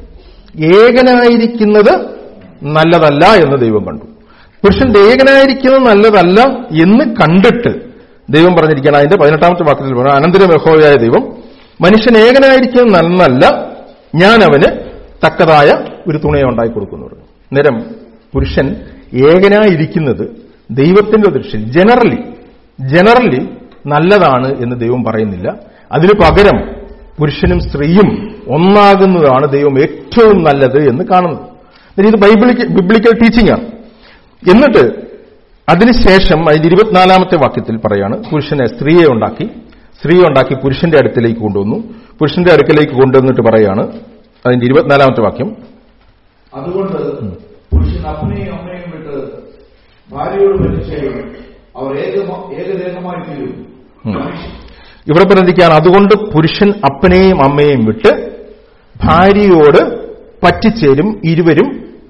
ഏകനായിരിക്കുന്നത് നല്ലതല്ല എന്ന് ദൈവം കണ്ടു പുരുഷന്റെ ഏകനായിരിക്കുന്നത് നല്ലതല്ല എന്ന് കണ്ടിട്ട് ദൈവം പറഞ്ഞിരിക്കുകയാണ് അതിന്റെ പതിനെട്ടാമത്തെ വാക്യത്തിൽ പറഞ്ഞു അനന്തരം യഹോവയായ ദൈവം മനുഷ്യൻ ഏകനായിരിക്കുന്നത് നന്നല്ല ഞാൻ അവന് തക്കതായ ഒരു തുണയെ ഉണ്ടാക്കി കൊടുക്കുന്നു പറഞ്ഞു നേരം പുരുഷൻ ഏകനായിരിക്കുന്നത് ദൈവത്തിന്റെ ദൃഷ്ടിയിൽ ജനറലി ജനറലി നല്ലതാണ് എന്ന് ദൈവം പറയുന്നില്ല അതിനു പകരം പുരുഷനും സ്ത്രീയും ഒന്നാകുന്നതാണ് ദൈവം ഏറ്റവും നല്ലത് എന്ന് കാണുന്നത് എന്നിട്ട് ഇത് ബൈബിളിക്ക് ബിബ്ലിക്കൽ ടീച്ചിങ് ആണ് എന്നിട്ട് അതിനുശേഷം അതിന്റെ ഇരുപത്തിനാലാമത്തെ വാക്യത്തിൽ പറയാണ് പുരുഷനെ സ്ത്രീയെ ഉണ്ടാക്കി സ്ത്രീയെ ഉണ്ടാക്കി പുരുഷന്റെ അടുത്തിലേക്ക് കൊണ്ടുവന്നു പുരുഷന്റെ അടുക്കലേക്ക് കൊണ്ടുവന്നിട്ട് പറയാണ് അതിന്റെ ഇരുപത്തിനാലാമത്തെ വാക്യം അതുകൊണ്ട് പുരുഷൻ അപ്പനെയും അമ്മയും വിട്ട് ഭാര്യയോട് പരിചയം അവർ ഏകമ- ഏകദേഹമായി തീരും ഉം. മനുഷ്യൻ ഇവിടെ പറഞ്ഞിരിക്കുകയാണ് അതുകൊണ്ട് പുരുഷൻ അപ്പനെയും അമ്മയെയും വിട്ട് ഭാര്യയോട് പറ്റിച്ചേരും ഇരുവരും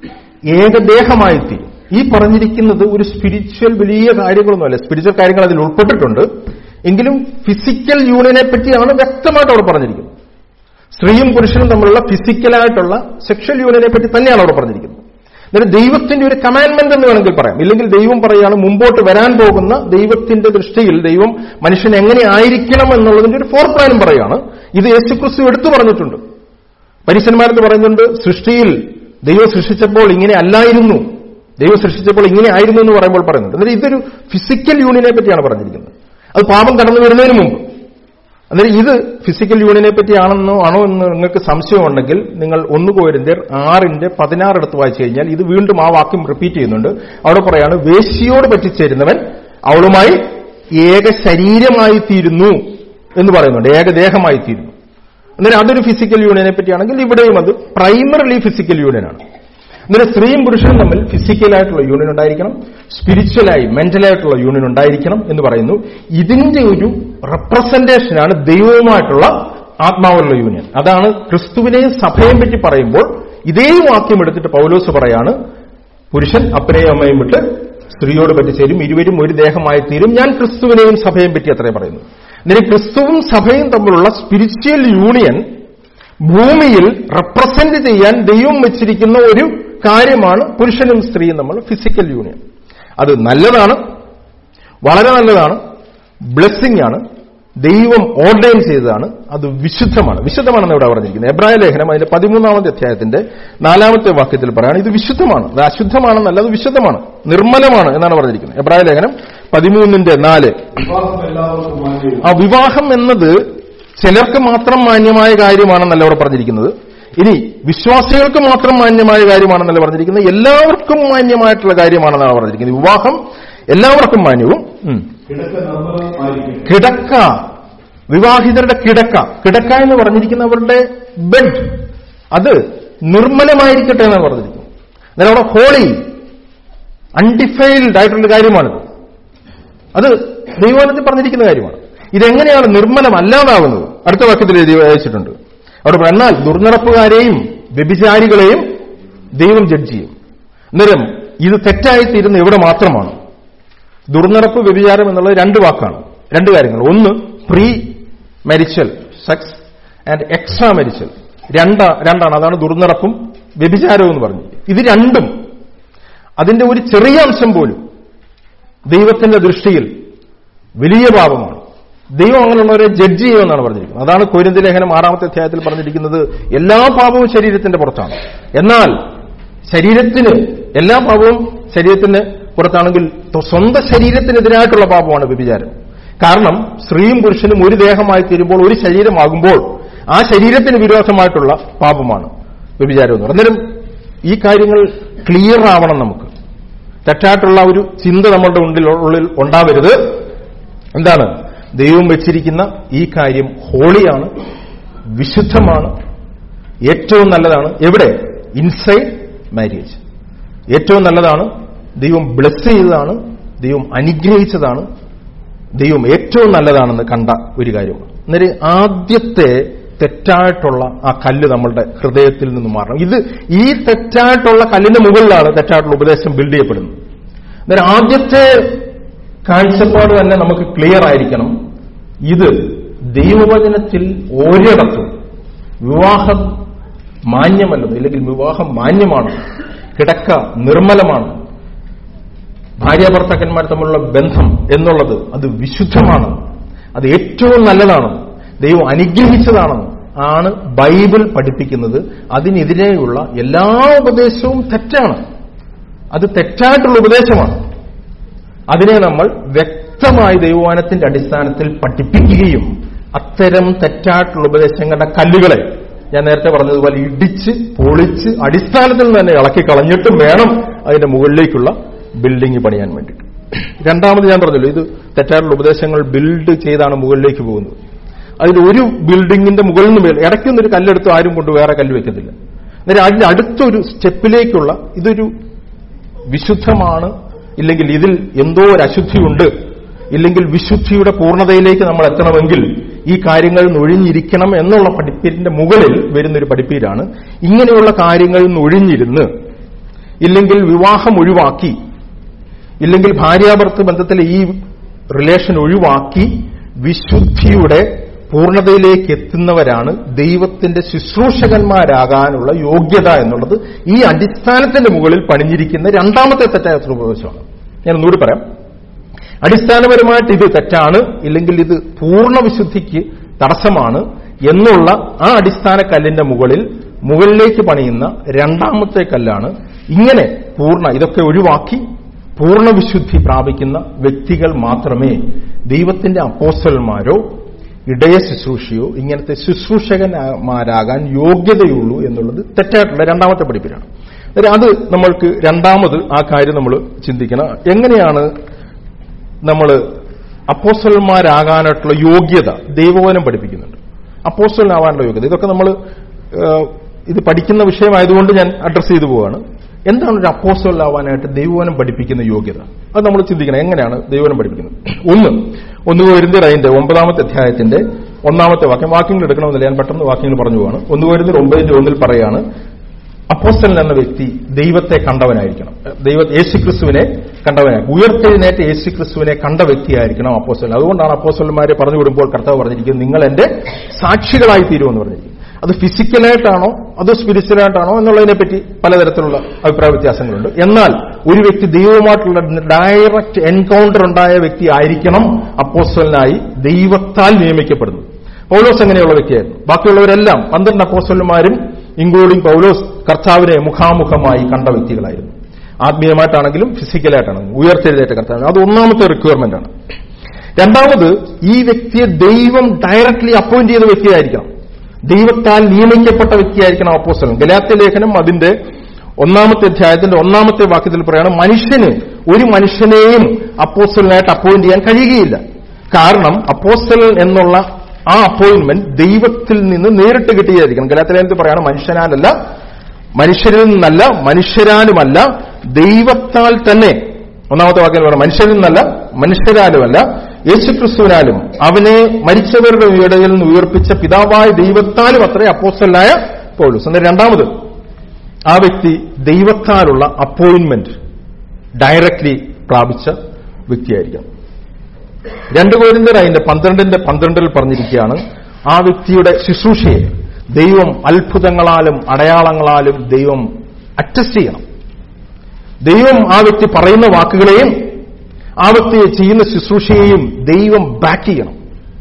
ഏകദേഹമായി തീരും ഈ പറഞ്ഞിരിക്കുന്നത് ഒരു സ്പിരിച്വൽ വലിയ കാര്യങ്ങളൊന്നുമല്ല സ്പിരിച്വൽ കാര്യങ്ങൾ അതിൽ ഉൾപ്പെട്ടിട്ടുണ്ട് എങ്കിലും ഫിസിക്കൽ യൂണിയനെ പറ്റിയാണ് വ്യക്തമായിട്ട് അവിടെ പറഞ്ഞിരിക്കുന്നത് സ്ത്രീയും പുരുഷനും തമ്മിലുള്ള ഫിസിക്കലായിട്ടുള്ള സെക്ഷൽ യൂണിയനെ പറ്റി തന്നെയാണ് അവിടെ പറഞ്ഞിരിക്കുന്നത് എന്നിട്ട് ദൈവത്തിന്റെ ഒരു കമാൻഡ്മെന്റ് എന്ന് വേണമെങ്കിൽ പറയാം ഇല്ലെങ്കിൽ ദൈവം പറയുകയാണ് മുമ്പോട്ട് വരാൻ പോകുന്ന ദൈവത്തിന്റെ ദൃഷ്ടിയിൽ ദൈവം മനുഷ്യൻ എങ്ങനെ ആയിരിക്കണം എന്നുള്ളതിന്റെ ഒരു ഫോർ പ്ലാനും പറയാണ് ഇത് യേശുക്രിസ്തു എടുത്തു പറഞ്ഞിട്ടുണ്ട് പരീശന്മാരെന്ന് പറയുന്നുണ്ട് സൃഷ്ടിയിൽ ദൈവം സൃഷ്ടിച്ചപ്പോൾ ഇങ്ങനെ അല്ലായിരുന്നു ദൈവം സൃഷ്ടിച്ചപ്പോൾ ഇങ്ങനെ ആയിരുന്നു എന്ന് പറയുമ്പോൾ പറയുന്നുണ്ട് എന്നിട്ട് ഇതൊരു ഫിസിക്കൽ യൂണിയനെ പറ്റിയാണ് പറഞ്ഞിരിക്കുന്നത് അത് പാപം കടന്നു വരുന്നതിന് മുമ്പ് അന്നേരം ഇത് ഫിസിക്കൽ യൂണിയനെ പറ്റിയാണെന്നോ ആണോ എന്ന് നിങ്ങൾക്ക് സംശയമുണ്ടെങ്കിൽ നിങ്ങൾ ഒന്ന് കോരിന്ത്യർ ആറിന്റെ പതിനാറ് എടുത്ത് വായിച്ചു കഴിഞ്ഞാൽ ഇത് വീണ്ടും ആ വാക്യം റിപ്പീറ്റ് ചെയ്യുന്നുണ്ട് അവിടെ പറയാണ് വേശ്യയോട് പറ്റിച്ചേരുന്നവൻ അവളുമായി ഏക ശരീരമായി തീരുന്നു എന്ന് പറയുന്നുണ്ട് ഏകദേഹമായി തീരുന്നു അന്നേരം അതൊരു ഫിസിക്കൽ യൂണിയനെ പറ്റിയാണെങ്കിൽ ഇവിടെയും അത് പ്രൈമറിലി ഫിസിക്കൽ യൂണിയനാണ് അന്നേരം സ്ത്രീയും പുരുഷനും തമ്മിൽ ഫിസിക്കലായിട്ടുള്ള യൂണിയൻ ഉണ്ടായിരിക്കണം സ്പിരിച്വലായി മെന്റലായിട്ടുള്ള യൂണിയൻ ഉണ്ടായിരിക്കണം എന്ന് പറയുന്നു ഇതിന്റെ ഒരു റെപ്രസെന്റേഷനാണ് ദൈവവുമായിട്ടുള്ള ആത്മാവുള്ള യൂണിയൻ അതാണ് ക്രിസ്തുവിനെയും സഭയെയും പറ്റി പറയുമ്പോൾ ഇതേ വാക്യം എടുത്തിട്ട് പൗലോസ് പറയാണ് പുരുഷൻ അപ്പനെയും അമ്മയും വിട്ട് സ്ത്രീയോട് പറ്റിച്ചേരും ഇരുവരും ഒരു ദേഹമായി തീരും ഞാൻ ക്രിസ്തുവിനെയും സഭയെയും പറ്റി അത്രേ പറയുന്നു എന്നിട്ട് ക്രിസ്തുവും സഭയും തമ്മിലുള്ള സ്പിരിച്വൽ യൂണിയൻ ഭൂമിയിൽ റെപ്രസെന്റ് ചെയ്യാൻ ദൈവം വെച്ചിരിക്കുന്ന ഒരു കാര്യമാണ് പുരുഷനും സ്ത്രീയും തമ്മിൽ ഫിസിക്കൽ യൂണിയൻ അത് നല്ലതാണ് വളരെ നല്ലതാണ് ബ്ലെസ്സിംഗ് ആണ് ദൈവം ഓർഡൈൻ ചെയ്തതാണ് അത് വിശുദ്ധമാണ് വിശുദ്ധമാണെന്ന് ഇവിടെ പറഞ്ഞിരിക്കുന്നത് എബ്രായ ലേഖനം അതിന്റെ പതിമൂന്നാമത്തെ അധ്യായത്തിന്റെ നാലാമത്തെ വാക്യത്തിൽ പറയാണ് ഇത് വിശുദ്ധമാണ് അത് അശുദ്ധമാണെന്നല്ല അത് വിശുദ്ധമാണ് നിർമ്മലമാണ് എന്നാണ് പറഞ്ഞിരിക്കുന്നത് എബ്രായ ലേഖനം പതിമൂന്നിന്റെ നാല് വിവാഹം എല്ലാവർക്കും മാന്യവും ആ വിവാഹം എന്നത് ചിലർക്ക് മാത്രം മാന്യമായ കാര്യമാണെന്നല്ല അവിടെ പറഞ്ഞിരിക്കുന്നത് ഇനി വിശ്വാസികൾക്ക് മാത്രം മാന്യമായ കാര്യമാണെന്നല്ല പറഞ്ഞിരിക്കുന്നത് എല്ലാവർക്കും മാന്യമായിട്ടുള്ള കാര്യമാണെന്നാണ് പറഞ്ഞിരിക്കുന്നത് വിവാഹം എല്ലാവർക്കും മാന്യവും ഉം. കിടക്ക നിർമ്മലവും ആയിരിക്കും കിടക്ക വിവാഹിതരുടെ കിടക്ക കിടക്ക എന്ന് പറഞ്ഞിരിക്കുന്നവരുടെ ബെഡ് അത് നിർമ്മലമായിരിക്കട്ടെ എന്നാണ് പറഞ്ഞിരിക്കുന്നത് എന്നാൽ അവിടെ ഹോളി അൺഡിഫൈൽഡ് ആയിട്ടുള്ള കാര്യമാണിത് അത് ദൈവവചനത്തിൽ പറഞ്ഞിരിക്കുന്ന കാര്യമാണ് ഇതെങ്ങനെയാണ് നിർമ്മലമല്ലാതാവുന്നത് അടുത്ത വാക്യത്തിൽ എഴുതി വായിച്ചിട്ടുണ്ട് അവിടെ പറയും, എന്നാൽ ദുർനടപ്പുകാരെയും വ്യഭിചാരികളെയും ദൈവം ജഡ്ജ് ചെയ്യും അന്നേരം ഇത് തെറ്റായിത്തീരുന്ന ഇവിടെ മാത്രമാണ് ദുർനടപ്പ് വ്യഭിചാരം എന്നുള്ളത് രണ്ട് വാക്കാണ് രണ്ട് കാര്യങ്ങൾ ഒന്ന് pre marital sex and extra marital രണ്ടാ രണ്ടാണ് അതാണ് ദുർനടപ്പും വ്യഭിചാരവും എന്ന് പറഞ്ഞു ഇത് രണ്ടും അതിന്റെ ഒരു ചെറിയ അംശം പോലും ദൈവത്തിന്റെ ദൃഷ്ടിയിൽ വലിയ പാപമാണ് ദൈവം അങ്ങനെയുള്ളവരെ ജഡ്ജ് ചെയ്യുമെന്നാണ് പറഞ്ഞിരിക്കുന്നത് അതാണ് കൊരിന്തി ലേഖനം ആറാമത്തെ അധ്യായത്തിൽ പറഞ്ഞിരിക്കുന്നത് എല്ലാ പാപവും ശരീരത്തിന്റെ പുറത്താണ് എന്നാൽ ശരീരത്തിന് എല്ലാ പാപവും ശരീരത്തിന് പുറത്താണെങ്കിൽ സ്വന്തം ശരീരത്തിനെതിരായിട്ടുള്ള പാപമാണ് വ്യഭിചാരം കാരണം സ്ത്രീയും പുരുഷനും ഒരു ദേഹമായി തീരുമ്പോൾ ഒരു ശരീരമാകുമ്പോൾ ആ ശരീരത്തിന് വിരോധമായിട്ടുള്ള പാപമാണ് വ്യഭിചാരം എന്ന് പറയുന്നത് അന്നേരം ഈ കാര്യങ്ങൾ ക്ലിയർ ആവണം നമുക്ക് തെറ്റായിട്ടുള്ള ഒരു ചിന്ത നമ്മളുടെ ഉള്ളിൽ ഉള്ളിൽ ഉണ്ടാവരുത് എന്താണ് ദൈവം വെച്ചിരിക്കുന്ന ഈ കാര്യം ഹോളിയാണ് വിശുദ്ധമാണ് ഏറ്റവും നല്ലതാണ് എവിടെ ഇൻസൈഡ് മാരേജ് ഏറ്റവും നല്ലതാണ് ദൈവം ബ്ലസ് ചെയ്തതാണ് ദൈവം അനുഗ്രഹിച്ചതാണ് ദൈവം ഏറ്റവും നല്ലതാണെന്ന് കണ്ട ഒരു കാര്യമാണ് അന്നേരം ആദ്യത്തെ തെറ്റായിട്ടുള്ള ആ കല്ല് നമ്മളുടെ ഹൃദയത്തിൽ നിന്ന് മാറണം ഇത് ഈ തെറ്റായിട്ടുള്ള കല്ലിന്റെ മുകളിലാണ് തെറ്റായിട്ടുള്ള ഉപദേശം ബിൽഡ് ചെയ്യപ്പെടുന്നത് അന്നേരം ആദ്യത്തെ കാഴ്ചപ്പാട് തന്നെ നമുക്ക് ക്ലിയർ ആയിരിക്കണം ഇത് ദൈവവചനത്തിൽ ഒരിടത്തും വിവാഹം മാന്യമല്ലത് അല്ലെങ്കിൽ വിവാഹം മാന്യമാണ് കിടക്ക നിർമ്മലമാണ് ഭാര്യാഭർത്താക്കന്മാർ തമ്മിലുള്ള ബന്ധം എന്നുള്ളത് അത് വിശുദ്ധമാണ് അത് ഏറ്റവും നല്ലതാണ് ദൈവം അനുഗ്രഹിച്ചതാണ് ആണ് ബൈബിൾ പഠിപ്പിക്കുന്നത് അതിനെതിരെയുള്ള എല്ലാ ഉപദേശവും തെറ്റാണ് അത് തെറ്റായിട്ടുള്ള ഉപദേശമാണ് അതിനെ നമ്മൾ വ്യക്തമായി ദൈവവാനത്തിന്റെ അടിസ്ഥാനത്തിൽ പഠിപ്പിക്കുകയും അത്തരം തെറ്റായിട്ടുള്ള ഉപദേശങ്ങളുടെ കല്ലുകളെ ഞാൻ നേരത്തെ പറഞ്ഞതുപോലെ ഇടിച്ച് പൊളിച്ച് അടിസ്ഥാനത്തിൽ നിന്ന് തന്നെ ഇളക്കി കളഞ്ഞിട്ടും വേണം അതിന്റെ മുകളിലേക്കുള്ള ബിൽഡിംഗ് പണിയാൻ വേണ്ടിയിട്ട് രണ്ടാമത് ഞാൻ പറഞ്ഞല്ലോ ഇത് തെറ്റായിട്ടുള്ള ഉപദേശങ്ങൾ ബിൽഡ് ചെയ്താണ് മുകളിലേക്ക് പോകുന്നത് അതിൽ ഒരു ബിൽഡിങ്ങിന്റെ മുകളിൽ നിന്ന് മേൽ ഇടയ്ക്കൊന്നും ഒരു കല്ലെടുത്ത് ആരും കൊണ്ട് വേറെ കല്ല് വെക്കത്തില്ല അന്നേരം അതിന്റെ അടുത്തൊരു സ്റ്റെപ്പിലേക്കുള്ള ഇതൊരു വിശുദ്ധമാണ് ഇല്ലെങ്കിൽ ഇതിൽ എന്തോ ഒരു അശുദ്ധിയുണ്ട് ഇല്ലെങ്കിൽ വിശുദ്ധിയുടെ പൂർണ്ണതയിലേക്ക് നമ്മൾ എത്തണമെങ്കിൽ ഈ കാര്യങ്ങൾ നൊഴിഞ്ഞിരിക്കണം എന്നുള്ള പഠിപ്പീരിന്റെ മുകളിൽ വരുന്നൊരു പഠിപ്പീരാണ് ഇങ്ങനെയുള്ള കാര്യങ്ങളിൽ നൊഴിഞ്ഞിരുന്ന് ഇല്ലെങ്കിൽ വിവാഹം ഒഴിവാക്കി ഇല്ലെങ്കിൽ ഭാര്യാഭർത്ത ബന്ധത്തിലെ ഈ റിലേഷൻ ഒഴിവാക്കി വിശുദ്ധിയുടെ പൂർണ്ണതയിലേക്ക് എത്തുന്നവരാണ് ദൈവത്തിന്റെ ശുശ്രൂഷകന്മാരാകാനുള്ള യോഗ്യത എന്നുള്ളത് ഈ അടിസ്ഥാനത്തിന്റെ മുകളിൽ പണിഞ്ഞിരിക്കുന്ന രണ്ടാമത്തെ തെറ്റായ ഉപദേശമാണ് ഞാൻ ഒന്നുകൂടി പറയാം അടിസ്ഥാനപരമായിട്ട് ഇത് തെറ്റാണ് ഇല്ലെങ്കിൽ ഇത് പൂർണ്ണ വിശുദ്ധിക്ക് തടസ്സമാണ് എന്നുള്ള ആ അടിസ്ഥാന കല്ലിന്റെ മുകളിൽ മുകളിലേക്ക് പണിയുന്ന രണ്ടാമത്തെ കല്ലാണ് ഇങ്ങനെ പൂർണ്ണ ഇതൊക്കെ ഒഴിവാക്കി പൂർണ്ണ വിശുദ്ധി പ്രാപിക്കുന്ന വ്യക്തികൾ മാത്രമേ ദൈവത്തിന്റെ അപ്പോസ്റ്റലന്മാരോ ഇടയ ശുശ്രൂഷയോ ഇങ്ങനത്തെ ശുശ്രൂഷകന്മാരാകാൻ യോഗ്യതയുള്ളൂ എന്നുള്ളത് തെറ്റായിട്ടുള്ള രണ്ടാമത്തെ പഠിപ്പിലാണ് അന്നേരം അത് നമ്മൾക്ക് രണ്ടാമത് ആ കാര്യം നമ്മൾ ചിന്തിക്കണം എങ്ങനെയാണ് നമ്മൾ അപ്പോസ്റ്റലന്മാരാകാനായിട്ടുള്ള യോഗ്യത ദൈവവനം പഠിപ്പിക്കുന്നുണ്ട് അപ്പോസ്റ്റലനാവാനുള്ള യോഗ്യത ഇതൊക്കെ നമ്മൾ ഇത് പഠിക്കുന്ന വിഷയമായതുകൊണ്ട് ഞാൻ അഡ്രസ് ചെയ്തു പോവാണ് എന്താണ് ഒരു അപ്പോസ്റ്റലാവാനായിട്ട് ദൈവവനം പഠിപ്പിക്കുന്ന യോഗ്യത അത് നമ്മൾ ചിന്തിക്കണം എങ്ങനെയാണ് ദൈവവനം പഠിപ്പിക്കുന്നത് ഒന്ന് ഒന്ന് വരുന്നർ അതിന്റെ ഒമ്പതാമത്തെ അധ്യായത്തിന്റെ ഒന്നാമത്തെ വാക്യം വാക്യങ്ങൾ എടുക്കണമെന്നില്ല ഞാൻ പെട്ടെന്ന് വാക്യങ്ങൾ പറഞ്ഞു പോവാണ് ഒന്ന് വരുന്നർ ഒമ്പതിന്റെ ഒന്നിൽ പറയാണ് അപ്പോസ്റ്റലൻ എന്ന വ്യക്തി ദൈവത്തെ കണ്ടവനായിരിക്കണം ദൈവ യേശുക്രിസ്തുവിനെ കണ്ടവനായിരിക്കും ഉയർത്തെഴുന്നേറ്റ് യേശുക്രിസ്തുവിനെ കണ്ട വ്യക്തിയായിരിക്കണം അപ്പോസ്റ്റലൻ അതുകൊണ്ടാണ് അപ്പോസ്റ്റലന്മാരെ പറഞ്ഞു വിടുമ്പോൾ കർത്താവ് പറഞ്ഞിരിക്കുന്നത് നിങ്ങൾ എന്റെ സാക്ഷികളായി തീരുമെന്ന് പറഞ്ഞിരിക്കുന്നത് അത് ഫിസിക്കലായിട്ടാണോ അത് സ്പിരിച്വലായിട്ടാണോ എന്നുള്ളതിനെ പറ്റി പലതരത്തിലുള്ള അഭിപ്രായ വ്യത്യാസങ്ങളുണ്ട് എന്നാൽ ഒരു വ്യക്തി ദൈവവുമായിട്ടുള്ള ഡയറക്റ്റ് എൻകൗണ്ടർ ഉണ്ടായ വ്യക്തി ആയിരിക്കണം അപ്പോസ്റ്റലിനായി ദൈവത്താൽ നിയമിക്കപ്പെടുന്നത് പൗലോസ് എങ്ങനെയുള്ള വ്യക്തിയായിരുന്നു ബാക്കിയുള്ളവരെല്ലാം പന്ത്രണ്ട് അപ്പോസ്റ്റലന്മാരും ഇൻക്ലൂഡിംഗ് പൗലോസ് കർത്താവിനെ മുഖാമുഖമായി കണ്ട വ്യക്തികളായിരുന്നു ആത്മീയമായിട്ടാണെങ്കിലും ഫിസിക്കലായിട്ടാണെങ്കിലും ഉയർത്തെഴുന്നേറ്റ കർത്താവ് അത് ഒന്നാമത്തെ റിക്വയർമെന്റ് ആണ് രണ്ടാമത് ഈ വ്യക്തിയെ ദൈവം ഡയറക്ട്ലി അപ്പോയിന്റ് ചെയ്ത വ്യക്തിയായിരിക്കണം ദൈവത്താൽ നിയമിക്കപ്പെട്ട വ്യക്തിയായിരിക്കണം അപ്പോസ്റ്റലൻ ഗലാത്യ ലേഖനം അതിന്റെ ഒന്നാമത്തെ അധ്യായത്തിന്റെ ഒന്നാമത്തെ വാക്യത്തിൽ പറയാണ് മനുഷ്യന് ഒരു മനുഷ്യനെയും അപ്പോസ്റ്റലിനായിട്ട് അപ്പോയിന്റ് ചെയ്യാൻ കഴിയുകയില്ല കാരണം അപ്പോസ്റ്റലൻ എന്നുള്ള ആ അപ്പോയിന്റ്മെന്റ് ദൈവത്തിൽ നിന്ന് നേരിട്ട് കിട്ടിയായിരിക്കണം ഗലാത്തലേഖനത്തിൽ പറയാണ് മനുഷ്യനാലല്ല മനുഷ്യരിൽ നിന്നല്ല മനുഷ്യരാലുമല്ല ദൈവത്താൽ തന്നെ ഒന്നാമത്തെ വാക്യം പറയാം മനുഷ്യരിൽ നിന്നല്ല മനുഷ്യരാലുമല്ല യേശുക്രിസ്തുവിനാലും അവനെ മരിച്ചവരുടെ ഇടയിൽ നിന്ന് ഉയർപ്പിച്ച പിതാവായ ദൈവത്താലും അത്രേ അപ്പോസ്റ്റലായ പൗലോസ് എന്നാൽ രണ്ടാമത് ആ വ്യക്തി ദൈവത്താലുള്ള അപ്പോയിന്റ്മെന്റ് ഡയറക്ട്ലി പ്രാപിച്ച വ്യക്തിയായിരിക്കണം രണ്ട് കോരിന്തർ അതിന്റെ പന്ത്രണ്ടിന്റെ പന്ത്രണ്ടിൽ പറഞ്ഞിരിക്കുകയാണ് ആ വ്യക്തിയുടെ ശുശ്രൂഷയെ ദൈവം അത്ഭുതങ്ങളാലും അടയാളങ്ങളാലും ദൈവം അറ്റസ്റ്റ് ചെയ്യണം ദൈവം ആ വ്യക്തി പറയുന്ന വാക്കുകളെയും ആ വ്യക്തി ചെയ്യുന്ന ശുശ്രൂഷയെയും ദൈവം ബാക്ക് ചെയ്യണം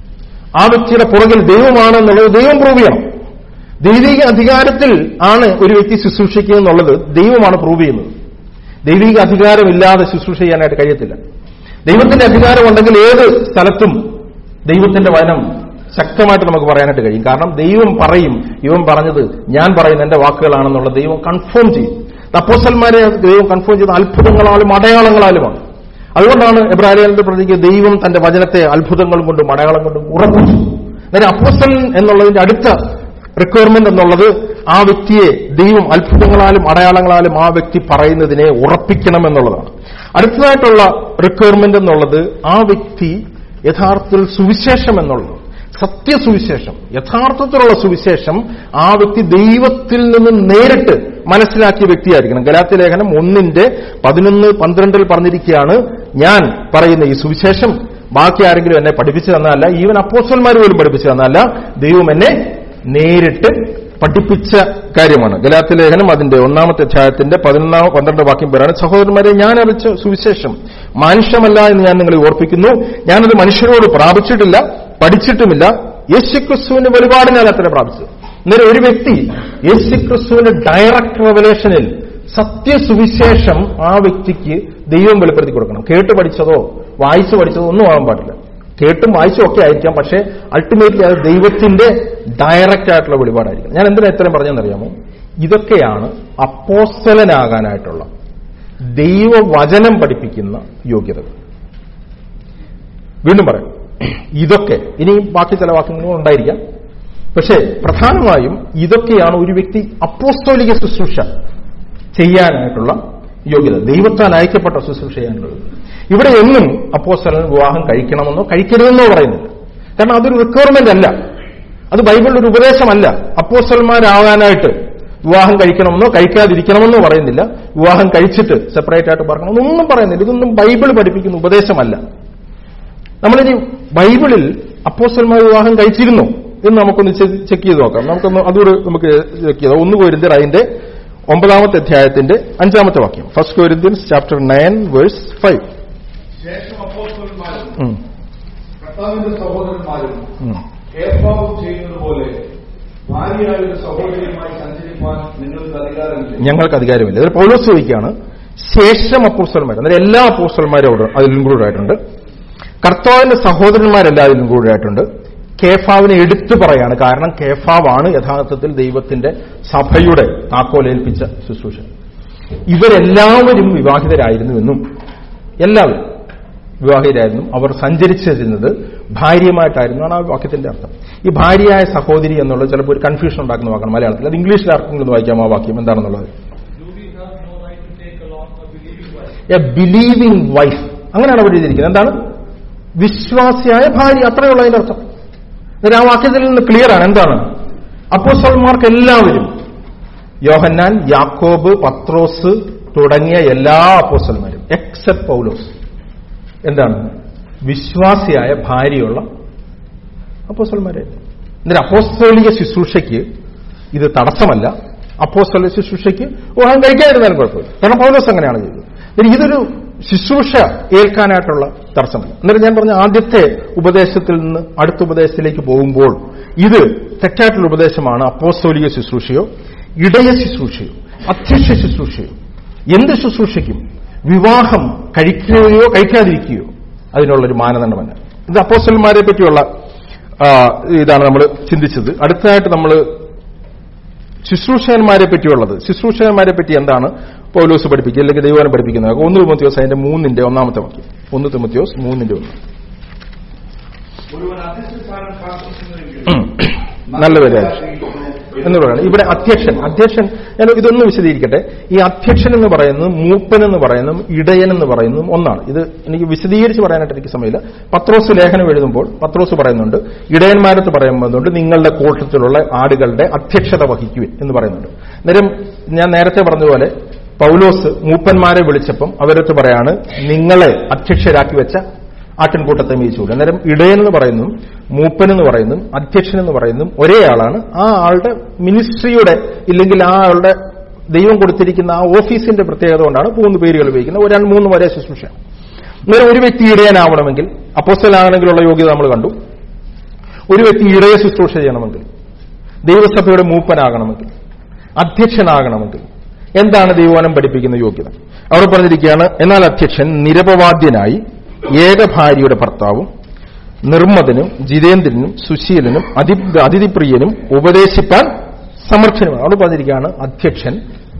ആ വ്യക്തിയുടെ പുറകിൽ ദൈവമാണെന്നുള്ളത് ദൈവം പ്രൂവ് ചെയ്യണം ദൈവിക അധികാരത്തിൽ ആണ് ഒരു വ്യക്തി ശുശ്രൂഷിക്കുക എന്നുള്ളത് ദൈവമാണ് പ്രൂവ് ചെയ്യുന്നത് ദൈവിക അധികാരമില്ലാതെ ശുശ്രൂഷ ചെയ്യാനായിട്ട് കഴിയത്തില്ല ദൈവത്തിന്റെ അധികാരം ഉണ്ടെങ്കിൽ ഏത് സ്ഥലത്തും ദൈവത്തിന്റെ വചനം ശക്തമായിട്ട് നമുക്ക് പറയാനായിട്ട് കഴിയും കാരണം ദൈവം പറയും ഇവൻ പറഞ്ഞത് ഞാൻ പറയുന്ന എന്റെ വാക്കുകളാണെന്നുള്ള ദൈവം കൺഫേം ചെയ്യും അപ്പോസന്മാരെ ദൈവം കൺഫേം ചെയ്ത അത്ഭുതങ്ങളാലും അടയാളങ്ങളാലുമാണ് അതുകൊണ്ടാണ് എബ്രാഹിം പ്രതിക്ക് ദൈവം തന്റെ വചനത്തെ അത്ഭുതങ്ങൾ കൊണ്ടും അടയാളം കൊണ്ടും ഉറപ്പിച്ചു അതായത് അപ്പോസൻ എന്നുള്ളതിന്റെ അടുത്ത റിക്വയർമെന്റ് എന്നുള്ളത് ആ വ്യക്തിയെ ദൈവം അത്ഭുതങ്ങളാലും അടയാളങ്ങളാലും ആ വ്യക്തി പറയുന്നതിനെ ഉറപ്പിക്കണം എന്നുള്ളതാണ് അടുത്തതായിട്ടുള്ള റിക്വയർമെന്റ് എന്നുള്ളത് ആ വ്യക്തി യഥാർത്ഥത്തിൽ സുവിശേഷം എന്നുള്ളത് സത്യസുവിശേഷം യഥാർത്ഥത്തിലുള്ള സുവിശേഷം ആ വ്യക്തി ദൈവത്തിൽ നിന്ന് നേരിട്ട് മനസ്സിലാക്കിയ വ്യക്തിയായിരിക്കണം ഗലാത്തി ലേഖനം ഒന്നിന്റെ പതിനൊന്ന് പന്ത്രണ്ടിൽ പറഞ്ഞിരിക്കുകയാണ് ഞാൻ പറയുന്ന ഈ സുവിശേഷം ബാക്കി ആരെങ്കിലും എന്നെ പഠിപ്പിച്ചു തന്നതല്ല ഈവൻ അപ്പോസ്റ്റന്മാർ പോലും പഠിപ്പിച്ചു തന്നതല്ല ദൈവം എന്നെ നേരിട്ട് പഠിപ്പിച്ച കാര്യമാണ് ഗലാത്തി ലേഖനം അതിന്റെ ഒന്നാമത്തെ അധ്യായത്തിന്റെ പതിനൊന്നാം പന്ത്രണ്ട് വാക്യം പേരാണ് സഹോദരന്മാരെ ഞാൻ അറിയിച്ച സുവിശേഷം മാനുഷ്യമല്ല എന്ന് ഞാൻ നിങ്ങളെ ഓർപ്പിക്കുന്നു ഞാനത് മനുഷ്യരോട് പ്രാപിച്ചിട്ടില്ല പഠിച്ചിട്ടുമില്ല യേശുക്രിസ്തുവിന്റെ വെളിപാടിനാൽ അത്ര പ്രാപിച്ചത് അന്നേരം ഒരു വ്യക്തി യേശുക്രിസ്തുവിന്റെ ഡയറക്ട് റെവലേഷനിൽ സത്യസുവിശേഷം ആ വ്യക്തിക്ക് ദൈവം വെളിപ്പെടുത്തി കൊടുക്കണം കേട്ട് പഠിച്ചതോ വായിച്ചു പഠിച്ചതോ ഒന്നും ആവാൻ പാടില്ല കേട്ടും വായിച്ചും ഒക്കെ ആയിരിക്കാം പക്ഷേ അൾട്ടിമേറ്റ്ലി അത് ദൈവത്തിന്റെ ഡയറക്റ്റ് ആയിട്ടുള്ള വെളിപാടായിരിക്കണം ഞാൻ എന്തിനാ ഇത്രയും പറഞ്ഞെന്നറിയാമോ ഇതൊക്കെയാണ് അപ്പോസ്തലനാകാനായിട്ടുള്ള ദൈവവചനം പഠിപ്പിക്കുന്ന യോഗ്യതകൾ വീണ്ടും പറയാം ഇതൊക്കെ ഇനിയും ബാക്കി ചില വാക്യങ്ങളും ഉണ്ടായിരിക്കാം പക്ഷേ പ്രധാനമായും ഇതൊക്കെയാണ് ഒരു വ്യക്തി അപ്പോസ്തോലിക ശുശ്രൂഷ ചെയ്യാനായിട്ടുള്ള യോഗ്യത ദൈവത്താൽ അയക്കപ്പെട്ട ശുശ്രൂഷ ചെയ്യാനുള്ളത് ഇവിടെ എന്നും അപ്പോസ്തലൻ വിവാഹം കഴിക്കണമെന്നോ കഴിക്കരുതെന്നോ പറയുന്നില്ല കാരണം അതൊരു റിക്വയർമെന്റ് അല്ല അത് ബൈബിളിൽ ഒരു ഉപദേശമല്ല അപ്പോസ്തലന്മാരാകാനായിട്ട് വിവാഹം കഴിക്കണമെന്നോ കഴിക്കാതിരിക്കണമെന്നോ പറയുന്നില്ല വിവാഹം കഴിച്ചിട്ട് സെപ്പറേറ്റ് ആയിട്ട് പറയണമെന്നൊന്നും പറയുന്നില്ല ഇതൊന്നും ബൈബിൾ പഠിപ്പിക്കുന്ന ഉപദേശമല്ല നമ്മളിനി ബൈബിളിൽ അപ്പോസ്റ്റൽമാർ വിവാഹം കഴിച്ചിരുന്നോ എന്ന് നമുക്കൊന്ന് ചെക്ക് ചെയ്ത് നോക്കാം നമുക്കൊന്ന് അതുകൂടെ നമുക്ക് ചെക്ക് ചെയ്താൽ ഒന്ന് കോരിന്ത്യർ അതിന്റെ ഒമ്പതാമത്തെ അധ്യായത്തിന്റെ അഞ്ചാമത്തെ വാക്യം first Corinthians chapter nine verse five ശേഷം അപ്പോസ്തലന്മാരും കർത്താവിന്റെ സഹോദരന്മാരും കേൾപ്പാവും ചെയ്യുന്നത് പോലെ ഭാര്യയായ സഹോദരിയുമായി സഞ്ചരിപ്പാൻ നിങ്ങൾക്ക് അധികാരമില്ല ഞങ്ങൾക്ക് അധികാരമില്ല ഇതിൽ പൗലോസ് ചോദിക്കുകയാണ് ശേഷം അപ്പോസ്റ്റൽമാർ അന്നേരം എല്ലാ അപ്പോസ്റ്റൽമാരും അവിടെ അതിൽ ഇൻക്ലൂഡ് ആയിട്ടുണ്ട് കർത്താവിന്റെ സഹോദരന്മാരെല്ലാം അതിൽ ഇൻക്ലൂഡ് ആയിട്ടുണ്ട് കേഫാവിനെ എടുത്തു പറയാണ് കാരണം കേഫാവാണ് യഥാർത്ഥത്തിൽ ദൈവത്തിന്റെ സഭയുടെ താക്കോലേൽപ്പിച്ച ശുശ്രൂഷ ഇവരെല്ലാവരും വിവാഹിതരായിരുന്നുവെന്നും എല്ലാവരും വിവാഹിതരായിരുന്നു അവർ സഞ്ചരിച്ചിരുന്നത് ഭാര്യയുമായിട്ടായിരുന്നു ആണ് ആ വാക്യത്തിന്റെ അർത്ഥം ഈ ഭാര്യയായ സഹോദരി എന്നുള്ളത് ചിലപ്പോൾ ഒരു കൺഫ്യൂഷൻ ഉണ്ടാക്കുന്ന വാക്കാണ് മലയാളത്തിൽ അത് ഇംഗ്ലീഷിൽ ആർക്കെങ്കിലും ഒന്ന് വായിക്കാം ആ വാക്യം എന്താണെന്നുള്ളത് Do we have no right to take along a believing wife? A believing wife അങ്ങനെയാണ് അവർ എഴുതിയിരിക്കുന്നത് എന്താണ് വിശ്വാസിയായ ഭാര്യ അത്രയുള്ള അതിന്റെ അർത്ഥം എന്നിട്ട് ആ വാക്യത്തിൽ നിന്ന് ക്ലിയർ ആണ് എന്താണ് അപ്പോസ്റ്റൽമാർക്ക് എല്ലാവരും യോഹന്നാൻ യാക്കോബ് പത്രോസ് തുടങ്ങിയ എല്ലാ അപ്പോസ്റ്റൽമാരും എക്സെപ്റ്റ് പൗലോസ് എന്താണ് വിശ്വാസിയായ ഭാര്യയുള്ള അപ്പോസ്റ്റൽമാരെ എന്നിട്ട് അപ്പോസ്തോലിക ശുശ്രൂഷയ്ക്ക് ഇത് തടസ്സമല്ല അപ്പോസ്തോലിക ശുശ്രൂഷയ്ക്ക് വിവാഹം കഴിക്കാതിരുന്നാലും കുഴപ്പമില്ല കാരണം പൗലോസ് അങ്ങനെയാണ് ചെയ്തത് എന്നിട്ട് ഇതൊരു ശുശ്രൂഷ ഏൽക്കാനായിട്ടുള്ള തടസ്സമല്ല എന്നിട്ട് ഞാൻ പറഞ്ഞ ആദ്യത്തെ ഉപദേശത്തിൽ നിന്ന് അടുത്ത ഉപദേശത്തിലേക്ക് പോകുമ്പോൾ ഇത് തെറ്റായിട്ടുള്ള ഉപദേശമാണ് അപ്പോസ്തോലിക ശുശ്രൂഷയോ ഇടയ ശുശ്രൂഷയോ അധ്യക്ഷ ശുശ്രൂഷയോ എന്ത് ശുശ്രൂഷയ്ക്കും വിവാഹം കഴിക്കുകയോ കഴിക്കാതിരിക്കുകയോ അതിനുള്ളൊരു മാനദണ്ഡമല്ല ഇത് അപ്പോസ്റ്റന്മാരെ പറ്റിയുള്ള ആ, ഇതാണ് നമ്മൾ ചിന്തിച്ചത് അടുത്തതായിട്ട് നമ്മൾ ശുശ്രൂഷകന്മാരെ പറ്റിയുള്ളത് ശുശ്രൂഷകന്മാരെ പറ്റി എന്താണ് പൗലോസ് പഠിപ്പിക്കുക അല്ലെങ്കിൽ ദൈവനം പഠിപ്പിക്കുന്നത് ഒന്ന് തിമത്യോസ് അതിന്റെ മൂന്നിന്റെ ഒന്നാമത്തെ വാക്യം ഒന്ന് തിമത്യോസ് മൂന്നിന്റെ ഒന്ന് ഒരുവൻ അധ്യക്ഷസ്ഥാനം കാത്തിരിക്കുന്നുവെങ്കിൽ ഉം. നല്ല പേരായിരിക്കും എന്ന് പറയുന്നത് ഇവിടെ അധ്യക്ഷൻ അധ്യക്ഷൻ ഞാൻ ഇതൊന്ന് വിശദീകരിക്കട്ടെ ഈ അധ്യക്ഷൻ എന്ന് പറയുന്നത് മൂപ്പൻ എന്ന് പറയുന്നതും ഇടയൻ എന്ന് പറയുന്നതും ഒന്നാണ് ഇത് എനിക്ക് വിശദീകരിച്ച് പറയാനായിട്ട് എനിക്ക് സമയമില്ല പത്രോസ് ലേഖനം എഴുതുമ്പോൾ പത്രോസ് പറയുന്നുണ്ട് ഇടയന്മാരത്ത് പറയുന്നുണ്ട് നിങ്ങളുടെ കൂട്ടത്തിലുള്ള ആടുകളുടെ അധ്യക്ഷത വഹിക്കുവിൻ എന്ന് പറയുന്നുണ്ട് അന്നേരം ഞാൻ നേരത്തെ പറഞ്ഞതുപോലെ പൗലോസ് മൂപ്പന്മാരെ വിളിച്ചപ്പം അവരത്ത് പറയാണ് നിങ്ങളെ അധ്യക്ഷരാക്കി വെച്ച ആട്ടിൻകൂട്ടത്തെ മേയിച്ചുകൂടെ അന്നേരം ഇടയൻ എന്ന് പറയുന്നതും മൂപ്പൻ എന്ന് പറയുന്നതും അധ്യക്ഷൻ എന്ന് പറയുന്നതും ഒരേ ആളാണ് ആ ആളുടെ മിനിസ്ട്രിയുടെ ഇല്ലെങ്കിൽ ആ ആളുടെ ദൈവം കൊടുത്തിരിക്കുന്ന ആ ഓഫീസിന്റെ പ്രത്യേകത കൊണ്ടാണ് മൂന്ന് പേരുകൾ ഉപയോഗിക്കുന്നത് ഒരാൾ മൂന്ന് വരെ ശുശ്രൂഷയാണ് അന്നേരം ഒരു വ്യക്തി ഇടയനാവണമെങ്കിൽ അപ്പോസ്റ്റലാണെങ്കിലുള്ള യോഗ്യത നമ്മൾ കണ്ടു ഒരു വ്യക്തി ഇടയ ശുശ്രൂഷ ചെയ്യണമെങ്കിൽ ദൈവസഭയുടെ മൂപ്പനാകണമെങ്കിൽ അധ്യക്ഷനാകണമെങ്കിൽ എന്താണ് ദൈവവനം പഠിപ്പിക്കുന്ന യോഗ്യത അവിടെ പറഞ്ഞിരിക്കുകയാണ് എന്നാൽ അധ്യക്ഷൻ നിരപവാദ്യനായി ഏകഭാര്യയുടെ ഭർത്താവും നിർമ്മതനും ജിതേന്ദ്രനും സുശീലനും അതി അതിഥിപ്രിയനും ഉപദേശിപ്പാൻ സമർത്ഥനുമാണ് അവിടെ പറഞ്ഞിരിക്കുകയാണ് അധ്യക്ഷൻ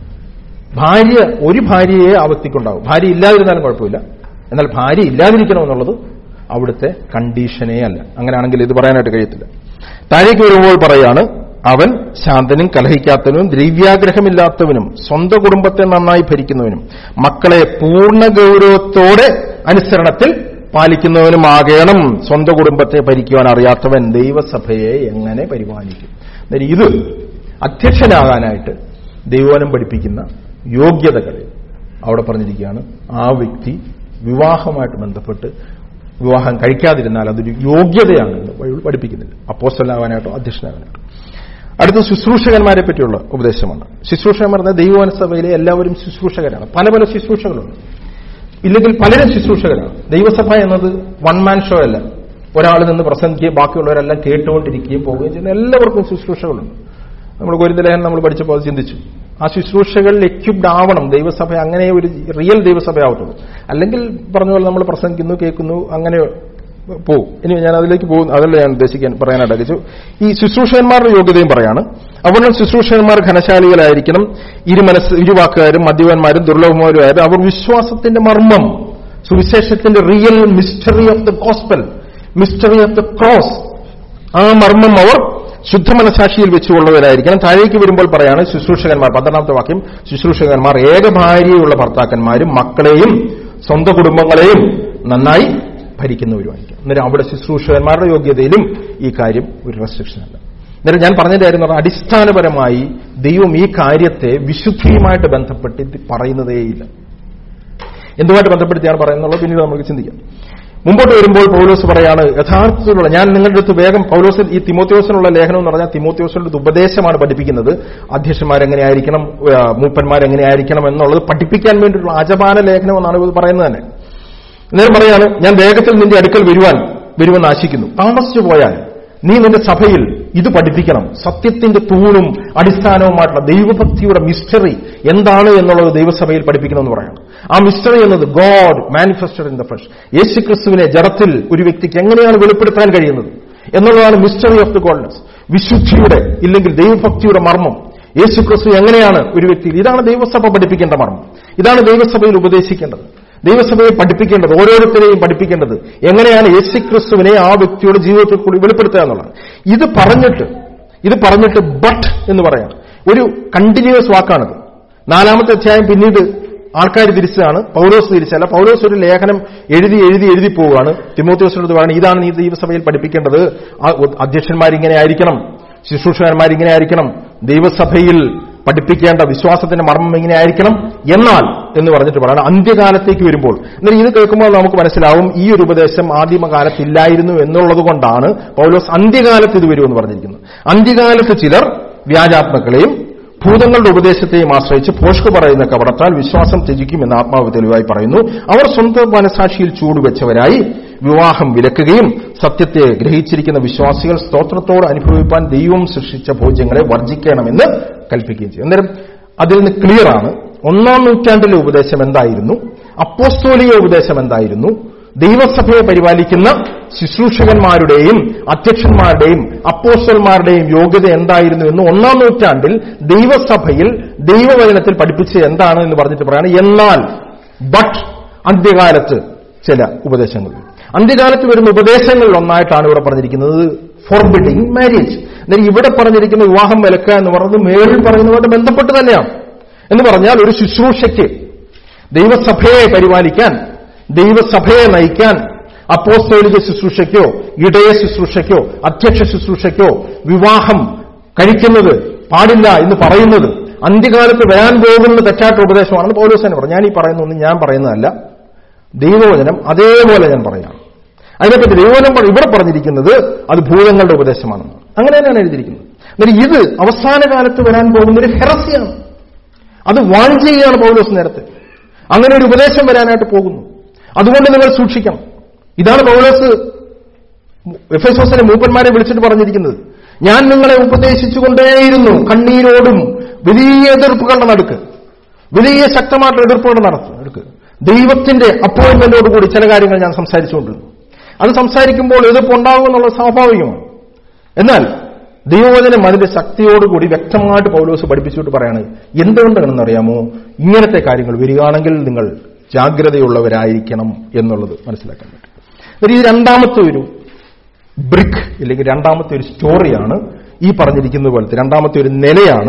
ഭാര്യ ഒരു ഭാര്യയെ ആ വ്യക്തിക്കുണ്ടാവും ഭാര്യ ഇല്ലാതിരുന്നാലും കുഴപ്പമില്ല എന്നാൽ ഭാര്യ ഇല്ലാതിരിക്കണമെന്നുള്ളത് അവിടുത്തെ കണ്ടീഷനേ അല്ല അങ്ങനെയാണെങ്കിൽ ഇത് പറയാനായിട്ട് കഴിയത്തില്ല താഴേക്ക് വരുമ്പോൾ പറയാണ് അവൻ ശാന്തനും കലഹിക്കാത്തവനും ദ്രവ്യാഗ്രഹമില്ലാത്തവനും സ്വന്തം കുടുംബത്തെ നന്നായി ഭരിക്കുന്നവനും മക്കളെ പൂർണ്ണ ഗൗരവത്തോടെ അനുസരണത്തിൽ പാലിക്കുന്നവനുമാകണം സ്വന്തം കുടുംബത്തെ ഭരിക്കുവാൻ അറിയാത്തവൻ ദൈവസഭയെ എങ്ങനെ പരിപാലിക്കും അന്നേരം ഇത് അധ്യക്ഷനാകാനായിട്ട് ദൈവവനം പഠിപ്പിക്കുന്ന യോഗ്യതകൾ അവിടെ പറഞ്ഞിരിക്കുകയാണ് ആ വ്യക്തി വിവാഹമായിട്ട് ബന്ധപ്പെട്ട് വിവാഹം കഴിക്കാതിരുന്നാൽ അതൊരു യോഗ്യതയാണെന്ന് ബൈബിൾ പഠിപ്പിക്കുന്നില്ല അപ്പോസ്റ്റലാകാനായിട്ടോ അധ്യക്ഷനാകാനായിട്ടോ അടുത്ത ശുശ്രൂഷകന്മാരെ പറ്റിയുള്ള ഉപദേശമാണ് ശുശ്രൂഷകന്മാർ പറഞ്ഞാൽ ദൈവവന സഭയിലെ എല്ലാവരും ശുശ്രൂഷകരാണ് പല പല ശുശ്രൂഷകളുണ്ട് ഇല്ലെങ്കിൽ പലരും ശുശ്രൂഷകരാണ് ദൈവസഭ എന്നത് വൺ മാൻ ഷോ അല്ല ഒരാൾ നിന്ന് പ്രസംഗിക്കുകയും ബാക്കിയുള്ളവരെല്ലാം കേട്ടുകൊണ്ടിരിക്കുകയും പോവുകയും ചെയ്യുന്ന എല്ലാവർക്കും ശുശ്രൂഷകളുണ്ട് നമ്മൾ ഗോരിന്തലേഖനം നമ്മൾ പഠിച്ചപ്പോൾ അത് ചിന്തിച്ചു ആ ശുശ്രൂഷകളിൽ എക്യുപ്ഡ് ആവണം ദൈവസഭ അങ്ങനെ ഒരു റിയൽ ദൈവസഭ ആവത്തുള്ളൂ അല്ലെങ്കിൽ പറഞ്ഞ പോലെ നമ്മൾ പ്രസംഗിക്കുന്നു കേൾക്കുന്നു അങ്ങനെ പോകും ഇനി ഞാൻ അതിലേക്ക് പോകും അതല്ല ഞാൻ ഉദ്ദേശിക്കാൻ പറയാനായിട്ട് ആഗ്രഹിച്ചു ഈ ശുശ്രൂഷകന്മാരുടെ യോഗ്യതയും പറയാണ് അതുകൊണ്ട് ശുശ്രൂഷകന്മാർ ഘനശാലികളായിരിക്കണം ഇരുമനസ് ഇരുവാക്കുകാരും മദ്യപന്മാരും ദുർലഭമാരും അവർ വിശ്വാസത്തിന്റെ മർമ്മം സുവിശേഷത്തിന്റെ real mystery of the gospel mystery of the cross ആ മർമ്മം അവർ ശുദ്ധ മനസാക്ഷിയിൽ വെച്ചുകൊള്ളവരായിരിക്കണം താഴേക്ക് വരുമ്പോൾ പറയാണ് ശുശ്രൂഷകന്മാർ പന്ത്രണ്ടാമത്തെ വാക്യം ശുശ്രൂഷകന്മാർ ഏകഭാര്യയുള്ള ഭർത്താക്കന്മാരും മക്കളെയും സ്വന്തം കുടുംബങ്ങളെയും നന്നായി ഭരിക്കുന്നവരുമായിരിക്കും അന്നേരം അവിടെ ശുശ്രൂഷകന്മാരുടെ യോഗ്യതയിലും ഈ കാര്യം ഒരു റെസ്ട്രിക്ഷൻ അല്ല അന്നേരം ഞാൻ പറഞ്ഞതിന്റെ കാര്യം എന്ന് പറഞ്ഞാൽ അടിസ്ഥാനപരമായി ദൈവം ഈ കാര്യത്തെ വിശുദ്ധിയുമായിട്ട് ബന്ധപ്പെട്ട് ഇത് പറയുന്നതേയില്ല എന്തുമായിട്ട് ബന്ധപ്പെടുത്തിയാണ് പറയുന്നുള്ളത് പിന്നീട് നമുക്ക് ചിന്തിക്കാം മുമ്പോട്ട് വരുമ്പോൾ പൗലോസ് പറയാണ് യഥാർത്ഥത്തിലുള്ള ഞാൻ നിങ്ങളുടെ അടുത്ത് വേഗം പൗലോസിൽ ഈ തിമോത്യോസിനുള്ള ലേഖനം എന്ന് പറഞ്ഞാൽ തിമോത്യോസിന്റെ ഒരു ഉപദേശമാണ് പഠിപ്പിക്കുന്നത് അധ്യക്ഷന്മാരെങ്ങനെയായിരിക്കണം ആ, മൂപ്പന്മാരെങ്ങനെയായിരിക്കണം എന്നുള്ളത് പഠിപ്പിക്കാൻ വേണ്ടിയിട്ടുള്ള ആജപാന ലേഖനം എന്നാണ് ഇത് പറയുന്നത് തന്നെ നേരം പറയാണ് ഞാൻ വേഗത്തിൽ നിന്റെ അടുക്കൽ വരുവാൻ വരുമെന്ന് ആശിക്കുന്നു താമസിച്ചു പോയാൽ നീ നിന്റെ സഭയിൽ ഇത് പഠിപ്പിക്കണം സത്യത്തിന്റെ തൂണും അടിസ്ഥാനവുമായിട്ടുള്ള ദൈവഭക്തിയുടെ മിസ്റ്ററി എന്താണ് എന്നുള്ളത് ദൈവസഭയിൽ പഠിപ്പിക്കണമെന്ന് പറയണം ആ മിസ്റ്ററി എന്നത് God manifested in the flesh യേശു ക്രിസ്തുവിനെ ജഡത്തിൽ ഒരു വ്യക്തിക്ക് എങ്ങനെയാണ് വെളിപ്പെടുത്താൻ കഴിയുന്നത് എന്നുള്ളതാണ് മിസ്റ്ററി ഓഫ് ദി ഗോഡ്നസ് വിശുദ്ധിയുടെ ഇല്ലെങ്കിൽ ദൈവഭക്തിയുടെ മർമ്മം യേശു ക്രിസ്തു എങ്ങനെയാണ് ഒരു വ്യക്തിയിൽ ഇതാണ് ദൈവസഭ പഠിപ്പിക്കേണ്ട മർമ്മം ഇതാണ് ദൈവസഭയിൽ ഉപദേശിക്കേണ്ടത് ദൈവസഭയെ പഠിപ്പിക്കേണ്ടത് ഓരോരുത്തരെയും പഠിപ്പിക്കേണ്ടത് എങ്ങനെയാണ് യേശു ക്രിസ്തുവിനെ ആ വ്യക്തിയുടെ ജീവിതത്തിൽ കൂടി വെളിപ്പെടുത്തുക എന്നുള്ളതാണ് ഇത് പറഞ്ഞിട്ട് ഇത് പറഞ്ഞിട്ട് ബട്ട് എന്ന് പറയാം ഒരു കണ്ടിന്യൂസ് വാക്കാണിത് നാലാമത്തെ അധ്യായം പിന്നീട് ആൾക്കാർ തിരിച്ചതാണ് പൗലോസ് തിരിച്ചല്ല പൗലോസ് ഒരു ലേഖനം എഴുതി എഴുതി എഴുതി പോവുകയാണ് തിമോത്യോസിനോട് പറയുന്നത് ഇതാണ് നീ ദൈവസഭയിൽ പഠിപ്പിക്കേണ്ടത് ആ അധ്യക്ഷന്മാരിങ്ങനെ ആയിരിക്കണം ശുശ്രൂഷകന്മാരിങ്ങനെ ആയിരിക്കണം ദൈവസഭയിൽ പഠിപ്പിക്കേണ്ട വിശ്വാസത്തിന്റെ മർമ്മം ഇങ്ങനെ ആയിരിക്കണം എന്നാൽ എന്ന് പറഞ്ഞിട്ട് പറയണം അന്ത്യകാലത്തേക്ക് വരുമ്പോൾ എന്നാൽ ഇത് കേൾക്കുമ്പോൾ നമുക്ക് മനസ്സിലാവും ഈ ഒരു ഉപദേശം ആദിമകാലത്തില്ലായിരുന്നു എന്നുള്ളത് കൊണ്ടാണ് പൗലോസ് അന്ത്യകാലത്ത് ഇത് വരുമെന്ന് പറഞ്ഞിരിക്കുന്നത് അന്ത്യകാലത്ത് ചിലർ വ്യാജാത്മക്കളെയും ഭൂതങ്ങളുടെ ഉപദേശത്തെയും ആശ്രയിച്ച് പോഷ്ക് പറയുന്ന കവടത്താൽ വിശ്വാസം ത്യജിക്കുമെന്ന് ആത്മാവ് തെളിവായി പറയുന്നു അവർ സ്വന്തം മനസാക്ഷിയിൽ ചൂടുവെച്ചവരായി വിവാഹം വിലക്കുകയും സത്യത്തെ ഗ്രഹിച്ചിരിക്കുന്ന വിശ്വാസികൾ സ്തോത്രത്തോട് അനുഭവിപ്പാൻ ദൈവം സൃഷ്ടിച്ച ഭോജ്യങ്ങളെ വർജിക്കണമെന്ന് കൽപ്പിക്കുകയും ചെയ്യും അന്നേരം അതിൽ നിന്ന് ക്ലിയറാണ് ഒന്നാം നൂറ്റാണ്ടിലെ ഉപദേശം എന്തായിരുന്നു അപ്പോസ്തോലിക ഉപദേശം എന്തായിരുന്നു ദൈവസഭയെ പരിപാലിക്കുന്ന ശുശ്രൂഷകന്മാരുടെയും അധ്യക്ഷന്മാരുടെയും അപ്പോസ്റ്റന്മാരുടെയും യോഗ്യത എന്തായിരുന്നു എന്ന് ഒന്നാം നൂറ്റാണ്ടിൽ ദൈവസഭയിൽ ദൈവവചനത്തിൽ പഠിപ്പിച്ചത് എന്താണ് എന്ന് പറഞ്ഞിട്ട് പറയാണ് എന്നാൽ ബട്ട് അന്ത്യകാലത്ത് ചില ഉപദേശങ്ങൾ അന്ത്യകാലത്ത് വരുന്ന ഉപദേശങ്ങളിൽ ഒന്നായിട്ടാണ് ഇവിടെ പറഞ്ഞിരിക്കുന്നത് ഫോർബിഡിങ് മാരേജ് എന്നാൽ ഇവിടെ പറഞ്ഞിരിക്കുന്ന വിവാഹം വിലക്കുക എന്ന് പറയുന്നത് മേളിൽ പറയുന്നതുമായിട്ട് ബന്ധപ്പെട്ട് തന്നെയാണ് എന്ന് പറഞ്ഞാൽ ഒരു ശുശ്രൂഷയ്ക്ക് ദൈവസഭയെ പരിപാലിക്കാൻ ദൈവസഭയെ നയിക്കാൻ അപ്പോസ്തോലിക ശുശ്രൂഷയ്ക്കോ ഇടയ ശുശ്രൂഷയ്ക്കോ അധ്യക്ഷ ശുശ്രൂഷയ്ക്കോ വിവാഹം കഴിക്കുന്നത് പാടില്ല എന്ന് പറയുന്നത് അന്ത്യകാലത്ത് വരാൻ പോകുന്ന തെറ്റായിട്ടുള്ള ഉപദേശമാണെന്ന് പൗലോസനെ പറഞ്ഞു ഞാൻ ഈ പറയുന്നൊന്നും ഞാൻ പറയുന്നതല്ല ദൈവവചനം അതേപോലെ ഞാൻ പറയാം അതിനെപ്പറ്റി ദൈവവചനം പറ- ഇവിടെ പറഞ്ഞിരിക്കുന്നത് അത് ഭൂതങ്ങളുടെ ഉപദേശമാണെന്ന് അങ്ങനെ തന്നെയാണ് എഴുതിയിരിക്കുന്നത് എന്നാൽ ഇത് അവസാന കാലത്ത് വരാൻ പോകുന്ന ഒരു ഹെറസിയാണ് അത് വാൺ ചെയ്യുകയാണ് പൗലോസ് നേരത്തെ അങ്ങനെ ഒരു ഉപദേശം വരാനായിട്ട് പോകുന്നു അതുകൊണ്ട് നിങ്ങൾ സൂക്ഷിക്കണം ഇതാണ് പൗലോസ് എഫേസോസിനെ മൂപ്പന്മാരെ വിളിച്ചിട്ട് പറഞ്ഞിരിക്കുന്നത് ഞാൻ നിങ്ങളെ ഉപദേശിച്ചുകൊണ്ടേയിരുന്നു കണ്ണീരോടും വലിയ എതിർപ്പുകളുടെ നടുക്ക് വലിയ ശക്തമായിട്ടുള്ള എതിർപ്പുകളുടെ നടത്തും നടുക്ക് ദൈവത്തിന്റെ അപ്പോയിന്റ്മെന്റോട് കൂടി ചില കാര്യങ്ങൾ ഞാൻ സംസാരിച്ചുകൊണ്ടിരുന്നു അത് സംസാരിക്കുമ്പോൾ എതിർപ്പുണ്ടാകും എന്നുള്ളത് സ്വാഭാവികമാണ് എന്നാൽ ദൈവവചനം അതിന്റെ ശക്തിയോടുകൂടി വ്യക്തമായിട്ട് പൗലോസ് പഠിപ്പിച്ചുകൊണ്ട് പറയാണ് എന്തുകൊണ്ടാണെന്ന് അറിയാമോ ഇങ്ങനത്തെ കാര്യങ്ങൾ വരികയാണെങ്കിൽ നിങ്ങൾ ജാഗ്രതയുള്ളവരായിരിക്കണം എന്നുള്ളത് മനസ്സിലാക്കാൻ പറ്റും ഒരു ഈ രണ്ടാമത്തെ ഒരു ബ്രിക്ക് അല്ലെങ്കിൽ രണ്ടാമത്തെ ഒരു സ്റ്റോറിയാണ് ഈ പറഞ്ഞിരിക്കുന്നത് പോലത്തെ രണ്ടാമത്തെ ഒരു നിലയാണ്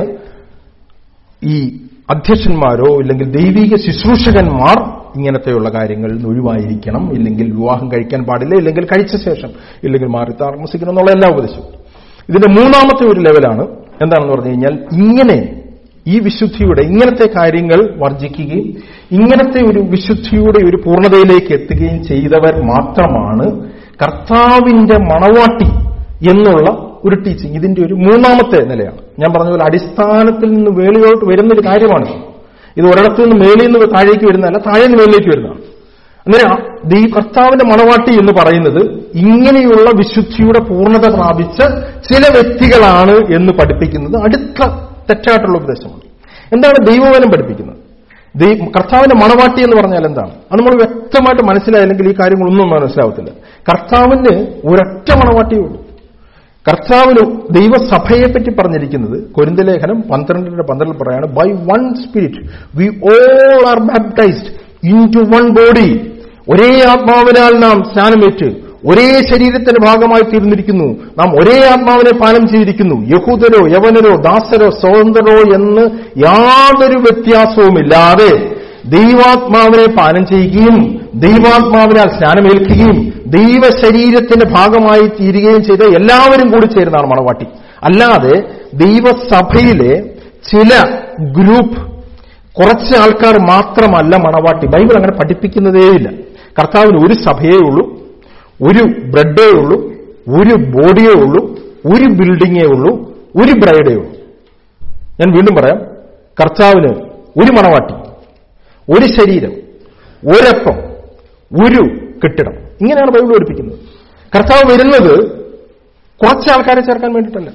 ഈ അധ്യക്ഷന്മാരോ ഇല്ലെങ്കിൽ ദൈവിക ശുശ്രൂഷകന്മാർ ഇങ്ങനത്തെയുള്ള കാര്യങ്ങളിൽ നിന്ന് ഒഴിവായിരിക്കണം ഇല്ലെങ്കിൽ വിവാഹം കഴിക്കാൻ പാടില്ല ഇല്ലെങ്കിൽ കഴിച്ച ശേഷം ഇല്ലെങ്കിൽ മാറി താമസിക്കണം എന്നുള്ള എല്ലാ ഉപദേശവും ഇതിന്റെ മൂന്നാമത്തെ ഒരു ലെവലാണ് എന്താണെന്ന് പറഞ്ഞു കഴിഞ്ഞാൽ ഇങ്ങനെ ഈ വിശുദ്ധിയുടെ ഇങ്ങനത്തെ കാര്യങ്ങൾ വർജിക്കുകയും ഇങ്ങനത്തെ ഒരു വിശുദ്ധിയുടെ ഒരു പൂർണ്ണതയിലേക്ക് എത്തുകയും ചെയ്തവർ മാത്രമാണ് കർത്താവിന്റെ മണവാട്ടി എന്നുള്ള ഒരു ടീച്ചിങ് ഇതിന്റെ ഒരു മൂന്നാമത്തെ നിലയാണ് ഞാൻ പറഞ്ഞ പോലെ അടിസ്ഥാനത്തിൽ നിന്ന് വേളിയോട്ട് വരുന്ന ഒരു കാര്യമാണ് ഇത് ഒരിടത്തു നിന്ന് മേളിൽ നിന്ന് താഴേക്ക് വരുന്നതല്ല താഴെ നിന്ന് മേളിലേക്ക് വരുന്നതാണ് അന്നേരം ഈ കർത്താവിന്റെ മണവാട്ടി എന്ന് പറയുന്നത് ഇങ്ങനെയുള്ള വിശുദ്ധിയുടെ പൂർണ്ണത പ്രാപിച്ച ചില വ്യക്തികളാണ് എന്ന് പഠിപ്പിക്കുന്നത് അടുത്ത തെറ്റായിട്ടുള്ള ഉപദേശമാണ് എന്താണ് ദൈവവനം പഠിപ്പിക്കുന്നത് ദൈവ- കർത്താവിന്റെ മണവാട്ടി എന്ന് പറഞ്ഞാൽ എന്താണ് അത് നമ്മൾ വ്യക്തമായിട്ട് മനസ്സിലായില്ലെങ്കിൽ ഈ കാര്യങ്ങളൊന്നും മനസ്സിലാവത്തില്ല കർത്താവിന് ഒരൊറ്റ മണവാട്ടിയേ ഉള്ളൂ കർത്താവിന് ദൈവസഭയെ പറ്റി പറഞ്ഞിരിക്കുന്നത് കൊരിന്ത ലേഖനം പന്ത്രണ്ടിന്റെ പന്ത്രണ്ടിൽ പറയാണ് by one spirit we all are baptized into one body ഒരേ ആത്മാവിനാൽ നാം സ്നാനമേറ്റ് ഒരേ ശരീരത്തിന്റെ ഭാഗമായി തീർന്നിരിക്കുന്നു നാം ഒരേ ആത്മാവിനെ പാനം ചെയ്തിരിക്കുന്നു യഹൂദരോ യവനരോ ദാസരോ സ്വതന്ത്രരോ എന്ന് യാതൊരു വ്യത്യാസവുമില്ലാതെ ദൈവാത്മാവിനെ പാനം ചെയ്യുകയും ദൈവാത്മാവിനാൽ സ്നാനമേൽക്കുകയും ദൈവശരീരത്തിന്റെ ഭാഗമായി തീരുകയും ചെയ്ത എല്ലാവരും കൂടി ചേരുന്നതാണ് മണവാട്ടി അല്ലാതെ ദൈവസഭയിലെ ചില ഗ്രൂപ്പ് കുറച്ച് ആൾക്കാർ മാത്രമല്ല മണവാട്ടി ബൈബിൾ അങ്ങനെ പഠിപ്പിക്കുന്നതേയില്ല കർത്താവിന് ഒരു സഭയേ ഉള്ളൂ ഒരു ബ്രെഡേ ഉള്ളൂ ഒരു ബോഡിയേ ഉള്ളൂ ഒരു ബിൽഡിങ്ങേ ഉള്ളൂ ഒരു ബ്രൈഡേ ഉള്ളൂ ഞാൻ വീണ്ടും പറയാം കർത്താവിന് ഒരു മണവാട്ടി ഒരു ശരീരം ഒരപ്പം ഒരു കെട്ടിടം ഇങ്ങനെയാണ് ബൈബിൾ പഠിപ്പിക്കുന്നത് കർത്താവ് വരുന്നത് കുറച്ച് ആൾക്കാരെ ചേർക്കാൻ വേണ്ടിയിട്ടല്ല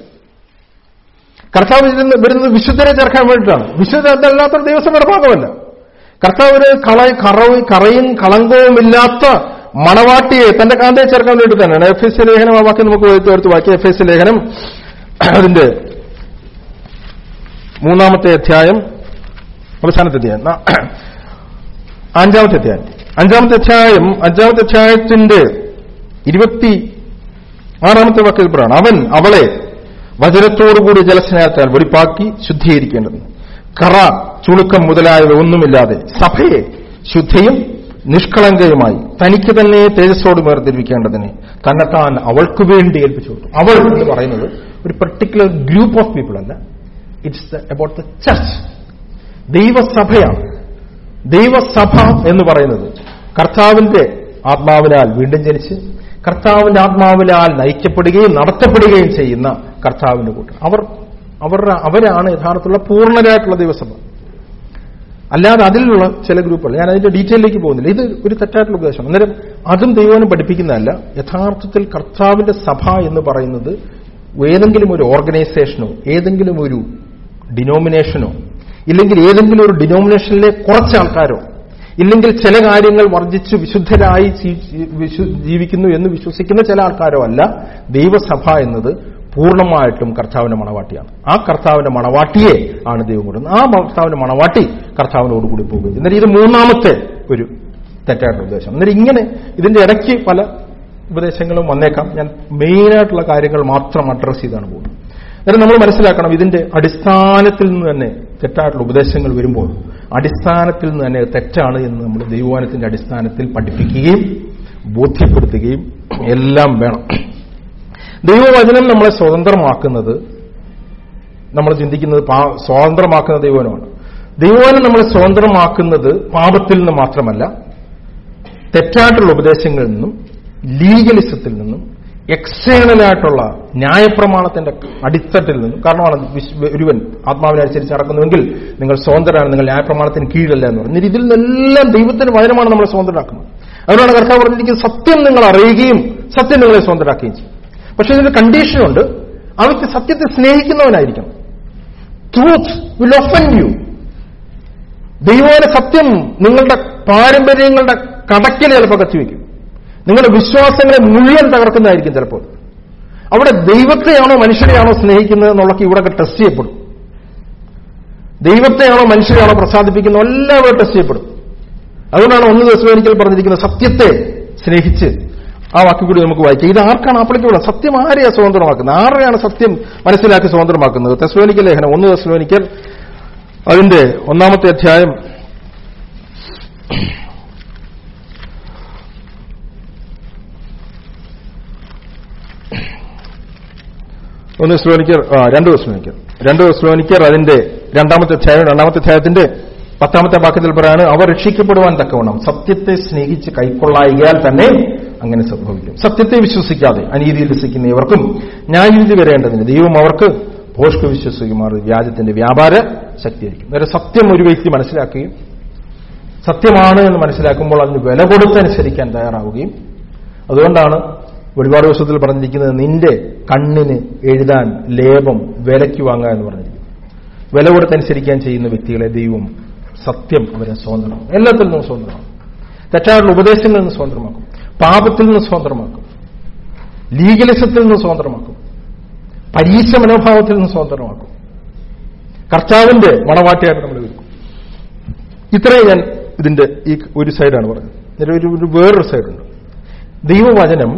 കർത്താവ് വരുന്ന- വരുന്നത് വിശുദ്ധരെ ചേർക്കാൻ വേണ്ടിയിട്ടാണ് വിശുദ്ധ അതല്ലാത്ത ദൈവസഭയുടെ ഭാഗമല്ല കർത്താവിന് കള കറവ് കറയും കളങ്കവും ഇല്ലാത്ത മണവാട്ടിയെ തന്റെ കാന്തയെ ചേർക്കാൻ വേണ്ടി തന്നെയാണ് എഫ് എസ് ലേഖനം ആ വാക്യം നമുക്ക് എടുത്ത് വാക്കി എഫ് എസ് ലേഖനം അതിന്റെ മൂന്നാമത്തെ അധ്യായം അവസാനത്തെ അധ്യായം ന- അഞ്ചാമത്തെ അധ്യായം അഞ്ചാമത്തെ അധ്യായം അഞ്ചാമത്തെ അധ്യായത്തിന്റെ ഇരുപത്തി ആറാമത്തെ വാക്യത്തിൽ പറയാണ് അവൻ അവളെ വചനത്തോടുകൂടി ജലസ്നേഹത്താൽ വെടിപ്പാക്കി ശുദ്ധീകരിക്കേണ്ടത് കറ ചുളുക്കം മുതലായവ ഒന്നുമില്ലാതെ സഭയെ ശുദ്ധിയും നിഷ്കളങ്കയുമായി തനിക്ക് തന്നെ തേജസ്സോട് വേർതിരിവിക്കേണ്ടതിന് തന്നെത്താൻ അവൾക്ക് വേണ്ടി ഏൽപ്പിച്ചു കൊടുത്തു അവൾ എന്ന് പറയുന്നത് ഒരു പെർട്ടിക്കുലർ ഗ്രൂപ്പ് ഓഫ് പീപ്പിൾ അല്ല ഇറ്റ്സ് അബൌട്ട് ദ ചർച്ച് ദൈവസഭയാണ് ദൈവസഭ എന്ന് പറയുന്നത് കർത്താവിന്റെ ആത്മാവിനാൽ വീണ്ടും ജനിച്ച് കർത്താവിന്റെ ആത്മാവിനാൽ നയിക്കപ്പെടുകയും നടത്തപ്പെടുകയും ചെയ്യുന്ന കർത്താവിന്റെ കൂട്ടർ അവർ അവരുടെ അവരാണ് യഥാർത്ഥത്തിലുള്ള പൂർണ്ണരായിട്ടുള്ള ദൈവസഭ അല്ലാതെ അതിലുള്ള ചില ഗ്രൂപ്പുകൾ ഞാൻ അതിന്റെ ഡീറ്റെയിലേക്ക് പോകുന്നില്ല ഇത് ഒരു തെറ്റായിട്ടുള്ള ഉപദേശമാണ് അന്നേരം അതും ദൈവം പഠിപ്പിക്കുന്നതല്ല യഥാർത്ഥത്തിൽ കർത്താവിന്റെ സഭ എന്ന് പറയുന്നത് ഏതെങ്കിലും ഒരു ഓർഗനൈസേഷനോ ഏതെങ്കിലും ഒരു ഡിനോമിനേഷനോ ഇല്ലെങ്കിൽ ഏതെങ്കിലും ഒരു ഡിനോമിനേഷനിലെ കുറച്ച് ആൾക്കാരോ ഇല്ലെങ്കിൽ ചില കാര്യങ്ങൾ വർജിച്ച് വിശുദ്ധരായി ജീ- വിശു- ജീവിക്കുന്നു എന്ന് വിശ്വസിക്കുന്ന ചില ആൾക്കാരോ അല്ല ദൈവസഭ എന്നത് പൂർണ്ണമായിട്ടും കർത്താവിന്റെ മണവാട്ടിയാണ് ആ കർത്താവിന്റെ മണവാട്ടിയെ ആണ് ദൈവം കൊടുക്കുന്നത് ആ കർത്താവിന്റെ മണവാട്ടി കർത്താവിനോടുകൂടി പോകുന്നത് എന്നാൽ ഇത് മൂന്നാമത്തെ ഒരു തെറ്റായിട്ടുള്ള ഉദ്ദേശം എന്നാൽ ഇങ്ങനെ ഇതിന്റെ ഇടയ്ക്ക് പല ഉപദേശങ്ങളും വന്നേക്കാം ഞാൻ മെയിനായിട്ടുള്ള കാര്യങ്ങൾ മാത്രം അഡ്രസ് ചെയ്താണ് പോകുന്നത് അന്നേരം നമ്മൾ മനസ്സിലാക്കണം ഇതിന്റെ അടിസ്ഥാനത്തിൽ നിന്ന് തന്നെ തെറ്റായിട്ടുള്ള ഉപദേശങ്ങൾ വരുമ്പോൾ അടിസ്ഥാനത്തിൽ നിന്ന് തന്നെ തെറ്റാണ് എന്ന് നമ്മൾ ദൈവവാനത്തിന്റെ അടിസ്ഥാനത്തിൽ പഠിപ്പിക്കുകയും ബോധ്യപ്പെടുത്തുകയും എല്ലാം വേണം ദൈവവചനം നമ്മളെ സ്വതന്ത്രമാക്കുന്നത് നമ്മൾ ചിന്തിക്കുന്നത് പാ- സ്വതന്ത്രമാക്കുന്ന ദൈവവനമാണ് ദൈവവനം നമ്മളെ സ്വതന്ത്രമാക്കുന്നത് പാപത്തിൽ നിന്ന് മാത്രമല്ല തെറ്റായിട്ടുള്ള ഉപദേശങ്ങളിൽ നിന്നും ലീഗലിസത്തിൽ നിന്നും എക്സ്റ്റേണലായിട്ടുള്ള ന്യായപ്രമാണത്തിന്റെ അടിത്തട്ടിൽ നിന്നും കാരണമാണ് വിശ്- ഒരുവൻ ആത്മാവിനെ അനുസരിച്ച് നടക്കുന്നുവെങ്കിൽ നിങ്ങൾ സ്വതന്ത്രരാണ് നിങ്ങൾ ന്യായപ്രമാണത്തിന് കീഴല്ല എന്ന് പറഞ്ഞു ഇതിൽ നിന്നെല്ലാം ദൈവത്തിന് വചനമാണ് നമ്മളെ സ്വതന്ത്രരാക്കുന്നത് അതുകൊണ്ടാണ് കർത്താവ് പറഞ്ഞിരിക്കുന്നത് സത്യം നിങ്ങൾ അറിയുകയും സത്യം നിങ്ങളെ സ്വതന്ത്രരാക്കുകയും ചെയ്യും പക്ഷെ ഇതിന്റെ കണ്ടീഷനുണ്ട് ആ വ്യക്തി സത്യത്തെ സ്നേഹിക്കുന്നവനായിരിക്കണം ട്രൂത്ത് വിൽ ഒഫൻ യു ദൈവമായ സത്യം നിങ്ങളുടെ പാരമ്പര്യങ്ങളുടെ കടക്കിൽ ചിലപ്പോൾ കത്തിവെക്കും നിങ്ങളുടെ വിശ്വാസങ്ങളെ മുഴുവൻ തകർക്കുന്നതായിരിക്കും ചിലപ്പോൾ അവിടെ ദൈവത്തെയാണോ മനുഷ്യരെയാണോ സ്നേഹിക്കുന്നത് എന്നുള്ളതൊക്കെ ഇവിടെയൊക്കെ ടെസ്റ്റ് ചെയ്യപ്പെടും ദൈവത്തെയാണോ മനുഷ്യരെയാണോ പ്രസാദിപ്പിക്കുന്നത് എല്ലാം ഇവിടെ ടെസ്റ്റ് ചെയ്യപ്പെടും അതുകൊണ്ടാണ് ഒന്ന് ദിവസം ഒരിക്കൽ പറഞ്ഞിരിക്കുന്നത് സത്യത്തെ സ്നേഹിച്ച് ആ വാക്ക് കൂടി നമുക്ക് വായിക്കാം ഇത് ആർക്കാണ് ആപ്ലിക്കബിൾ സത്യം ആരെയാ സ്വതന്ത്രമാക്കുന്നത് ആരെയാണ് സത്യം മനസ്സിലാക്കി സ്വതന്ത്രമാക്കുന്നത് തെസ്ലോനിക്കൽ ലേഖനം ഒന്ന് തെസ്ലോനിക്കൽ അതിന്റെ ഒന്നാമത്തെ അധ്യായം ഒന്ന് സ്ലോനിക്കർ രണ്ട് സ്ലോനിക്കർ രണ്ട് സ്ലോനിക്കർ അതിന്റെ രണ്ടാമത്തെ അധ്യായം രണ്ടാമത്തെ അധ്യായത്തിന്റെ പത്താമത്തെ വാക്യത്തിൽ പറയാണ് അവർ രക്ഷിക്കപ്പെടുവാൻ തക്കവണ്ണം സത്യത്തെ സ്നേഹിച്ച് കൈക്കൊള്ളായികയാൽ തന്നെ അങ്ങനെ സംഭവിക്കും സത്യത്തെ വിശ്വസിക്കാതെ അനീതിയിൽ രസിക്കുന്ന ഇവർക്കും ന്യായവിധി വരേണ്ടതിന് ദൈവം അവർക്ക് ഭോഷ്ക വിശ്വസിക്കുമാർ വ്യാജത്തിന്റെ വ്യാപാര ശക്തിയായിരിക്കും നേരെ സത്യം ഒരു വ്യക്തി മനസ്സിലാക്കുകയും സത്യമാണ് എന്ന് മനസ്സിലാക്കുമ്പോൾ അതിന് വില കൊടുത്തനുസരിക്കാൻ തയ്യാറാവുകയും അതുകൊണ്ടാണ് വെളിപാട് ദിവസത്തിൽ പറഞ്ഞിരിക്കുന്നത് നിന്റെ കണ്ണിന് എഴുതാൻ ലേപം വിലയ്ക്ക് വാങ്ങുക എന്ന് പറഞ്ഞിരിക്കുന്നു വില കൊടുത്തനുസരിക്കാൻ ചെയ്യുന്ന വ്യക്തികളെ ദൈവം സത്യം അവരെ സ്വതന്ത്രമാക്കും എല്ലാത്തിൽ നിന്നും സ്വതന്ത്രമാക്കും തെറ്റായിട്ടുള്ള ഉപദേശങ്ങളിൽ നിന്ന് സ്വതന്ത്രമാക്കും പാപത്തിൽ നിന്ന് സ്വതന്ത്രമാക്കും ലീഗലിസത്തിൽ നിന്ന് സ്വതന്ത്രമാക്കും പരീക്ഷ മനോഭാവത്തിൽ നിന്ന് സ്വതന്ത്രമാക്കും കർത്താവിന്റെ മണവാട്ടിയായിട്ട് നമ്മൾ വരും ഇത്രയും ഞാൻ ഇതിന്റെ ഈ ഒരു സൈഡാണ് പറഞ്ഞത് ഇതിന്റെ ഒരു ഒരു വേറൊരു സൈഡുണ്ട് ദൈവവചനം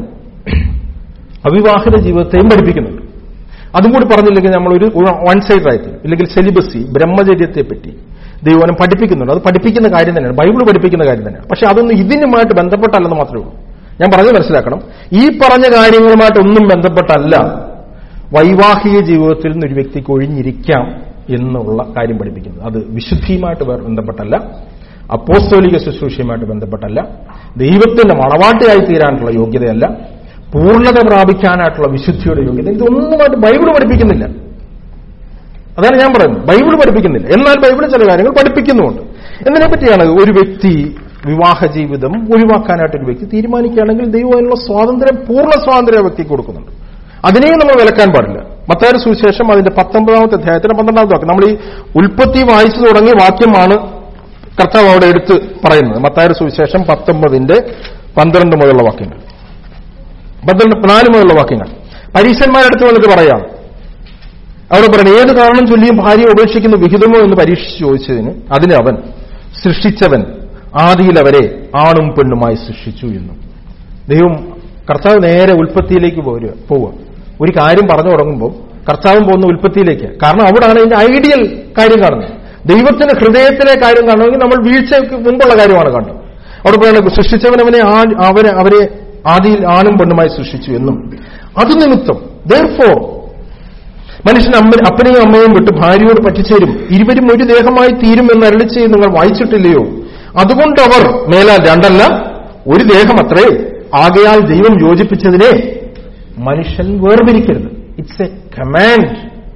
അവിവാഹിത ജീവിതത്തെയും പഠിപ്പിക്കുന്നുണ്ട് അതും കൂടി പറഞ്ഞില്ലെങ്കിൽ നമ്മൾ ഒരു വൺ സൈഡ് ആയിട്ട് ഇല്ലെങ്കിൽ സെലിബസി ബ്രഹ്മചര്യത്തെ പറ്റി ദൈവവനം പഠിപ്പിക്കുന്നുണ്ട് അത് പഠിപ്പിക്കുന്ന കാര്യം തന്നെയാണ് ബൈബിൾ പഠിപ്പിക്കുന്ന കാര്യം തന്നെയാണ് പക്ഷെ അതൊന്നും ഇതിനുമായിട്ട് ബന്ധപ്പെട്ടല്ലെന്ന് മാത്രമേ ഉള്ളൂ ഞാൻ പറഞ്ഞത് മനസ്സിലാക്കണം ഈ പറഞ്ഞ കാര്യങ്ങളുമായിട്ടൊന്നും ബന്ധപ്പെട്ടല്ല വൈവാഹിക ജീവിതത്തിൽ നിന്ന് ഒരു വ്യക്തിക്ക് ഒഴിഞ്ഞിരിക്കാം എന്നുള്ള കാര്യം പഠിപ്പിക്കുന്നത് അത് വിശുദ്ധിയുമായിട്ട് വേർ- ബന്ധപ്പെട്ടല്ല അപ്പോസ്തോലിക ശുശ്രൂഷയുമായിട്ട് ബന്ധപ്പെട്ടല്ല ദൈവത്തിന്റെ മണവാട്ടിയായി തീരാനുള്ള യോഗ്യതയല്ല പൂർണ്ണത പ്രാപിക്കാനായിട്ടുള്ള വിശുദ്ധിയുടെ യോഗ്യത ഇതൊന്നുമായിട്ട് ബൈബിൾ പഠിപ്പിക്കുന്നില്ല അതാണ് ഞാൻ പറയുന്നത് ബൈബിൾ പഠിപ്പിക്കുന്നില്ല എന്നാൽ ബൈബിൾ ചില കാര്യങ്ങൾ പഠിപ്പിക്കുന്നുമുണ്ട് എന്നതിനെ പറ്റിയാണ് ഒരു വ്യക്തി വിവാഹ ജീവിതം ഒഴിവാക്കാനായിട്ട് ഒരു വ്യക്തി തീരുമാനിക്കുകയാണെങ്കിൽ ദൈവം അതിനുള്ള സ്വാതന്ത്ര്യം പൂർണ്ണ സ്വാതന്ത്ര്യം ആ വ്യക്തിക്ക് കൊടുക്കുന്നുണ്ട് അതിനെയും നമ്മൾ വിലക്കാൻ പാടില്ല മത്തായ സുവിശേഷം അതിന്റെ പത്തൊമ്പതാമത്തെ അധ്യായത്തിന് പന്ത്രണ്ടാമത്തെ വാക്യം നമ്മൾ ഈ ഉൽപ്പത്തി വായിച്ചു തുടങ്ങിയ വാക്യമാണ് കർത്താവ് അവിടെ എടുത്ത് പറയുന്നത് മത്തായ സുവിശേഷം പത്തൊമ്പതിന്റെ പന്ത്രണ്ട് മുതലുള്ള വാക്യങ്ങൾ പന്ത്രണ്ട് നാല് മുതലുള്ള വാക്യങ്ങൾ പരീക്ഷന്മാരടുത്ത് വന്നിട്ട് പറയാം അവിടെ പറയുന്നത് ഏത് കാരണം ചൊല്ലിയും ഭാര്യയെ ഉപേക്ഷിക്കുന്ന വിഹിതമോ എന്ന് പരീക്ഷിച്ച് ചോദിച്ചതിന് അതിന് അവൻ സൃഷ്ടിച്ചവൻ ആദിയിൽ അവരെ ആണും പെണ്ണുമായി സൃഷ്ടിച്ചു എന്നും ദൈവം കർത്താവ് നേരെ ഉൽപ്പത്തിയിലേക്ക് പോരുക പോവുക ഒരു കാര്യം പറഞ്ഞു തുടങ്ങുമ്പോൾ കർത്താവും പോകുന്ന ഉൽപ്പത്തിയിലേക്ക് കാരണം അവിടാണ് അതിന്റെ ഐഡിയൽ കാര്യം കാണുന്നത് ദൈവത്തിന് ഹൃദയത്തിലെ കാര്യം കാണുമെങ്കിൽ നമ്മൾ വീഴ്ചയ്ക്ക് മുമ്പുള്ള കാര്യമാണ് കാണുന്നത് അവിടെ പറയുന്നത് സൃഷ്ടിച്ചവൻ അവനെ ആ- അവരെ അവരെ ആദിയിൽ ആണും പെണ്ണുമായി സൃഷ്ടിച്ചു എന്നും അത് നിമിത്തം ദർഫോർ മനുഷ്യൻ അമ്മ അപ്പനെയും അമ്മയും വിട്ട് ഭാര്യയോട് പറ്റിച്ചേരും ഇരുവരും ഒരു ദേഹമായി തീരും എന്ന് അരളി ചെയ്ത് നിങ്ങൾ വായിച്ചിട്ടില്ലയോ അതുകൊണ്ട് അവർ മേലാൽ രണ്ടല്ല ഒരു ദേഹം അത്രേ ആകയാൽ ദൈവം യോജിപ്പിച്ചതിനെ മനുഷ്യൻ വേർതിരിക്കരുത് it's a command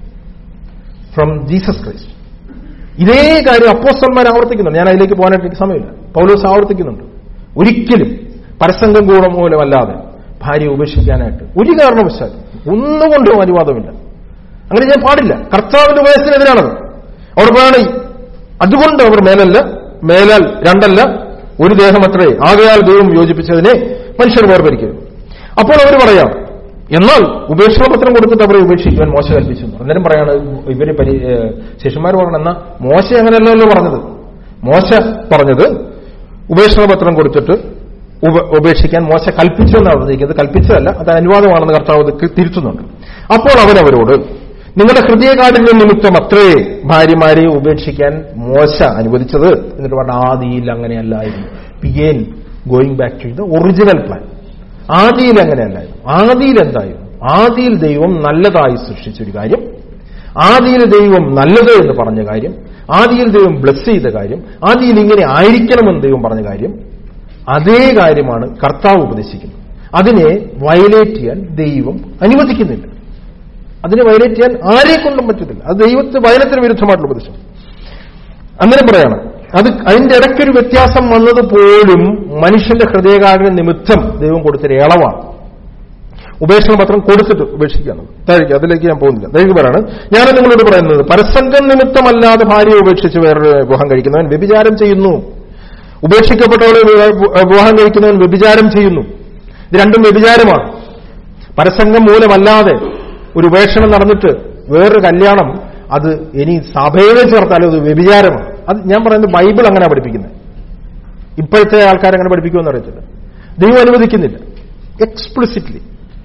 from Jesus Christ ഇതേ കാര്യം അപ്പോസ്റ്റന്മാർ ആവർത്തിക്കുന്നുണ്ട് ഞാൻ അതിലേക്ക് പോകാനായിട്ട് എനിക്ക് സമയമില്ല പൗലോസ് ആവർത്തിക്കുന്നുണ്ട് ഒരിക്കലും പരസംഗം കൂടം മൂലമല്ലാതെ ഭാര്യയെ ഉപേക്ഷിക്കാനായിട്ട് ഒരു കാരണവശാലും ഒന്നുകൊണ്ടും അനുവാദമില്ല അങ്ങനെ ഞാൻ പാടില്ല കർത്താവിന്റെ ഉപദേശത്തിനെതിരാണത് അവർ പറയണ അതുകൊണ്ട് അവർ മേലല്ല മേലാൽ രണ്ടല്ല ഒരു ദേഹം അത്രേ ആകയാൽ ദൈവം യോജിപ്പിച്ചതിനെ മനുഷ്യർ വേർപരിക്കരുത് അപ്പോൾ അവർ പറയാം എന്നാൽ ഉപേക്ഷാപത്രം കൊടുത്തിട്ട് അവരെ ഉപേക്ഷിക്കുവാൻ മോശ കൽപ്പിച്ചു അന്നേരം പറയാണ് ഇവര് പരി ഏഹ് ശിഷ്യന്മാർ പറയണം എന്നാ മോശ അങ്ങനെയല്ലല്ലോ പറഞ്ഞത് മോശ പറഞ്ഞത് ഉപേക്ഷണപത്രം കൊടുത്തിട്ട് ഉപ- ഉപേക്ഷിക്കാൻ മോശ കൽപ്പിച്ചു എന്നാണ് പറഞ്ഞിരിക്കുന്നത് കൽപ്പിച്ചതല്ല അത് അനുവാദമാണെന്ന് കർത്താവ് അത് തിരുത്തുന്നുണ്ട് അപ്പോൾ അവൻ അവരോട് നിങ്ങളുടെ ഹൃദയകാഠിന്യ നിമിത്തം അത്രേ ഭാര്യമാരെ ഉപേക്ഷിക്കാൻ മോശ അനുവദിച്ചത് എന്നിട്ട് പറഞ്ഞ ആദിയിൽ അങ്ങനെയല്ലായിരുന്നു again going back to the original plan ആദിയിൽ അങ്ങനെയല്ലായിരുന്നു ആദിയിൽ എന്തായിരുന്നു ആദിയിൽ ദൈവം നല്ലതായി സൃഷ്ടിച്ചൊരു കാര്യം ആദിയിൽ ദൈവം നല്ലത് എന്ന് പറഞ്ഞ കാര്യം ആദിയിൽ ദൈവം ബ്ലസ് ചെയ്ത കാര്യം ആദിയിൽ ഇങ്ങനെ ആയിരിക്കണമെന്ന് ദൈവം പറഞ്ഞ കാര്യം അതേ കാര്യമാണ് കർത്താവ് ഉപദേശിക്കുന്നത് അതിനെ വയലേറ്റ് ചെയ്യാൻ ദൈവം അനുവദിക്കുന്നില്ല അതിനെ വയലേറ്റ് ചെയ്യാൻ ആരെ കൊണ്ടും പറ്റത്തില്ല അത് ദൈവത്തെ വചനത്തിന് വിരുദ്ധമായിട്ടുള്ള ഉപദേശം അങ്ങനെ പറയാണ് അത് അതിന്റെ ഇടയ്ക്കൊരു വ്യത്യാസം വന്നത് പോലും മനുഷ്യന്റെ ഹൃദയകാഠിന്യ നിമിത്തം ദൈവം കൊടുത്തൊരു ഇളവാണ് ഉപേക്ഷണ പത്രം കൊടുത്തിട്ട് ഉപേക്ഷിക്കുകയാണ് താഴേക്ക് അതിലേക്ക് ഞാൻ പോകുന്നില്ല താഴേക്ക് പറയാണ് ഞാൻ നിങ്ങളോട് പറയുന്നത് പരസംഗം നിമിത്തമല്ലാതെ ഭാര്യയെ ഉപേക്ഷിച്ച് വേറൊരു വിവാഹം കഴിക്കുന്നവൻ വ്യഭിചാരം ചെയ്യുന്നു ഉപേക്ഷിക്കപ്പെട്ടവളെ വിവാ- വിവാഹം കഴിക്കുന്നവൻ വ്യഭിചാരം ചെയ്യുന്നു ഇത് രണ്ടും വ്യഭിചാരമാണ് പരസംഗം മൂലമല്ലാതെ ഒരു ഉപേക്ഷണം നടന്നിട്ട് വേറൊരു കല്യാണം അത് ഇനി സഭയിൽ ചേർത്താലും അത് വ്യഭിചാരമാണ് അത് ഞാൻ പറയുന്നത് ബൈബിൾ അങ്ങനെ പഠിപ്പിക്കുന്നത് ഇപ്പോഴത്തെ ആൾക്കാർ അങ്ങനെ പഠിപ്പിക്കുമെന്ന് അറിയത്തില്ല ദൈവം അനുവദിക്കുന്നില്ല എക്സ്പ്ലിസിറ്റ്ലി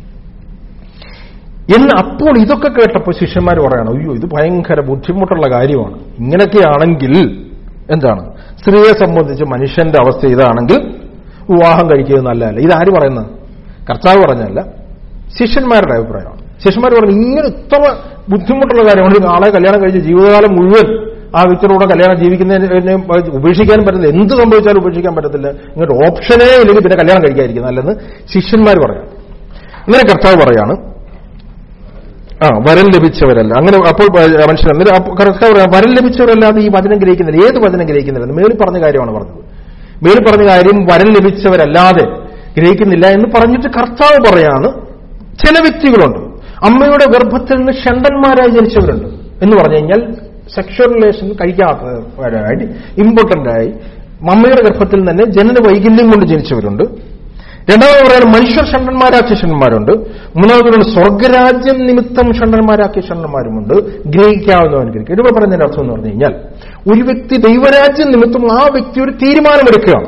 എന്ന് അപ്പോൾ ഇതൊക്കെ കേട്ടപ്പോൾ ശിഷ്യന്മാർ പറയണം അയ്യോ ഇത് ഭയങ്കര ബുദ്ധിമുട്ടുള്ള കാര്യമാണ് ഇങ്ങനെയൊക്കെയാണെങ്കിൽ എന്താണ് സ്ത്രീയെ സംബന്ധിച്ച് മനുഷ്യന്റെ അവസ്ഥ ഇതാണെങ്കിൽ വിവാഹം കഴിക്കുന്നത് നല്ലതല്ല ഇതാര് പറയുന്നത് കർത്താവ് പറഞ്ഞല്ല ശിഷ്യന്മാരുടെ അഭിപ്രായമാണ് ശിഷ്യന്മാർ പറഞ്ഞു ഇങ്ങനെ ഇത്ര ബുദ്ധിമുട്ടുള്ള കാര്യമാണ് ഒരു ആളെ കല്യാണം കഴിച്ച് ജീവിതകാലം മുഴുവൻ ആ വ്യക്തിയോടെ കല്യാണം ജീവിക്കുന്നതിനെ ഉപേക്ഷിക്കാനും പറ്റില്ല എന്ത് സംഭവിച്ചാലും ഉപേക്ഷിക്കാൻ പറ്റത്തില്ല ഇങ്ങോട്ട് ഓപ്ഷനേ ഇല്ലെങ്കിൽ പിന്നെ കല്യാണം കഴിക്കാതിരിക്കും നല്ലെന്ന് ശിഷ്യന്മാർ പറയാം അങ്ങനെ കർത്താവ് പറയാണ് ആ വരം ലഭിച്ചവരല്ല അങ്ങനെ അപ്പോൾ മനുഷ്യൻ എന്നിട്ട് അപ്പോൾ കർത്താവ് പറയാം വരം ലഭിച്ചവരല്ലാതെ ഈ വചനം ഗ്രഹിക്കുന്നില്ല ഏത് വചനം ഗ്രഹിക്കുന്നില്ല മേളിൽ പറഞ്ഞ കാര്യമാണ് പറഞ്ഞത് മേളിൽ പറഞ്ഞ കാര്യം വരം ലഭിച്ചവരല്ലാതെ ഗ്രഹിക്കുന്നില്ല എന്ന് പറഞ്ഞിട്ട് കർത്താവ് പറയാണ് ചില വ്യക്തികളുണ്ട് അമ്മയുടെ ഗർഭത്തിൽ നിന്ന് ഷണ്ടന്മാരായി ജനിച്ചവരുണ്ട് എന്ന് പറഞ്ഞു കഴിഞ്ഞാൽ സെക്ഷൽ റിലേഷൻ കഴിക്കാത്തവരായിട്ട് ഇമ്പോർട്ടന്റ് ആയി അമ്മയുടെ ഗർഭത്തിൽ തന്നെ ജനന വൈകല്യം കൊണ്ട് ജനിച്ചവരുണ്ട് രണ്ടാമത് പറയുന്നത് മനുഷ്യർ ഷണ്ടന്മാരാക്കിയ ഷണ്ടന്മാരുണ്ട് മൂന്നാമത് പറയുന്നത് സ്വർഗരാജ്യം നിമിത്തം ഷണ്ടന്മാരാക്കിയ ഷണ്ടന്മാരുമുണ്ട് ഗ്രഹിക്കാവുന്നവൻ ഗ്രഹിക്കും ഇവിടെ പറയുന്നതിന്റെ അർത്ഥം എന്ന് പറഞ്ഞു കഴിഞ്ഞാൽ ഒരു വ്യക്തി ദൈവരാജ്യം നിമിത്തം ആ വ്യക്തി ഒരു തീരുമാനമെടുക്കുകയാണ്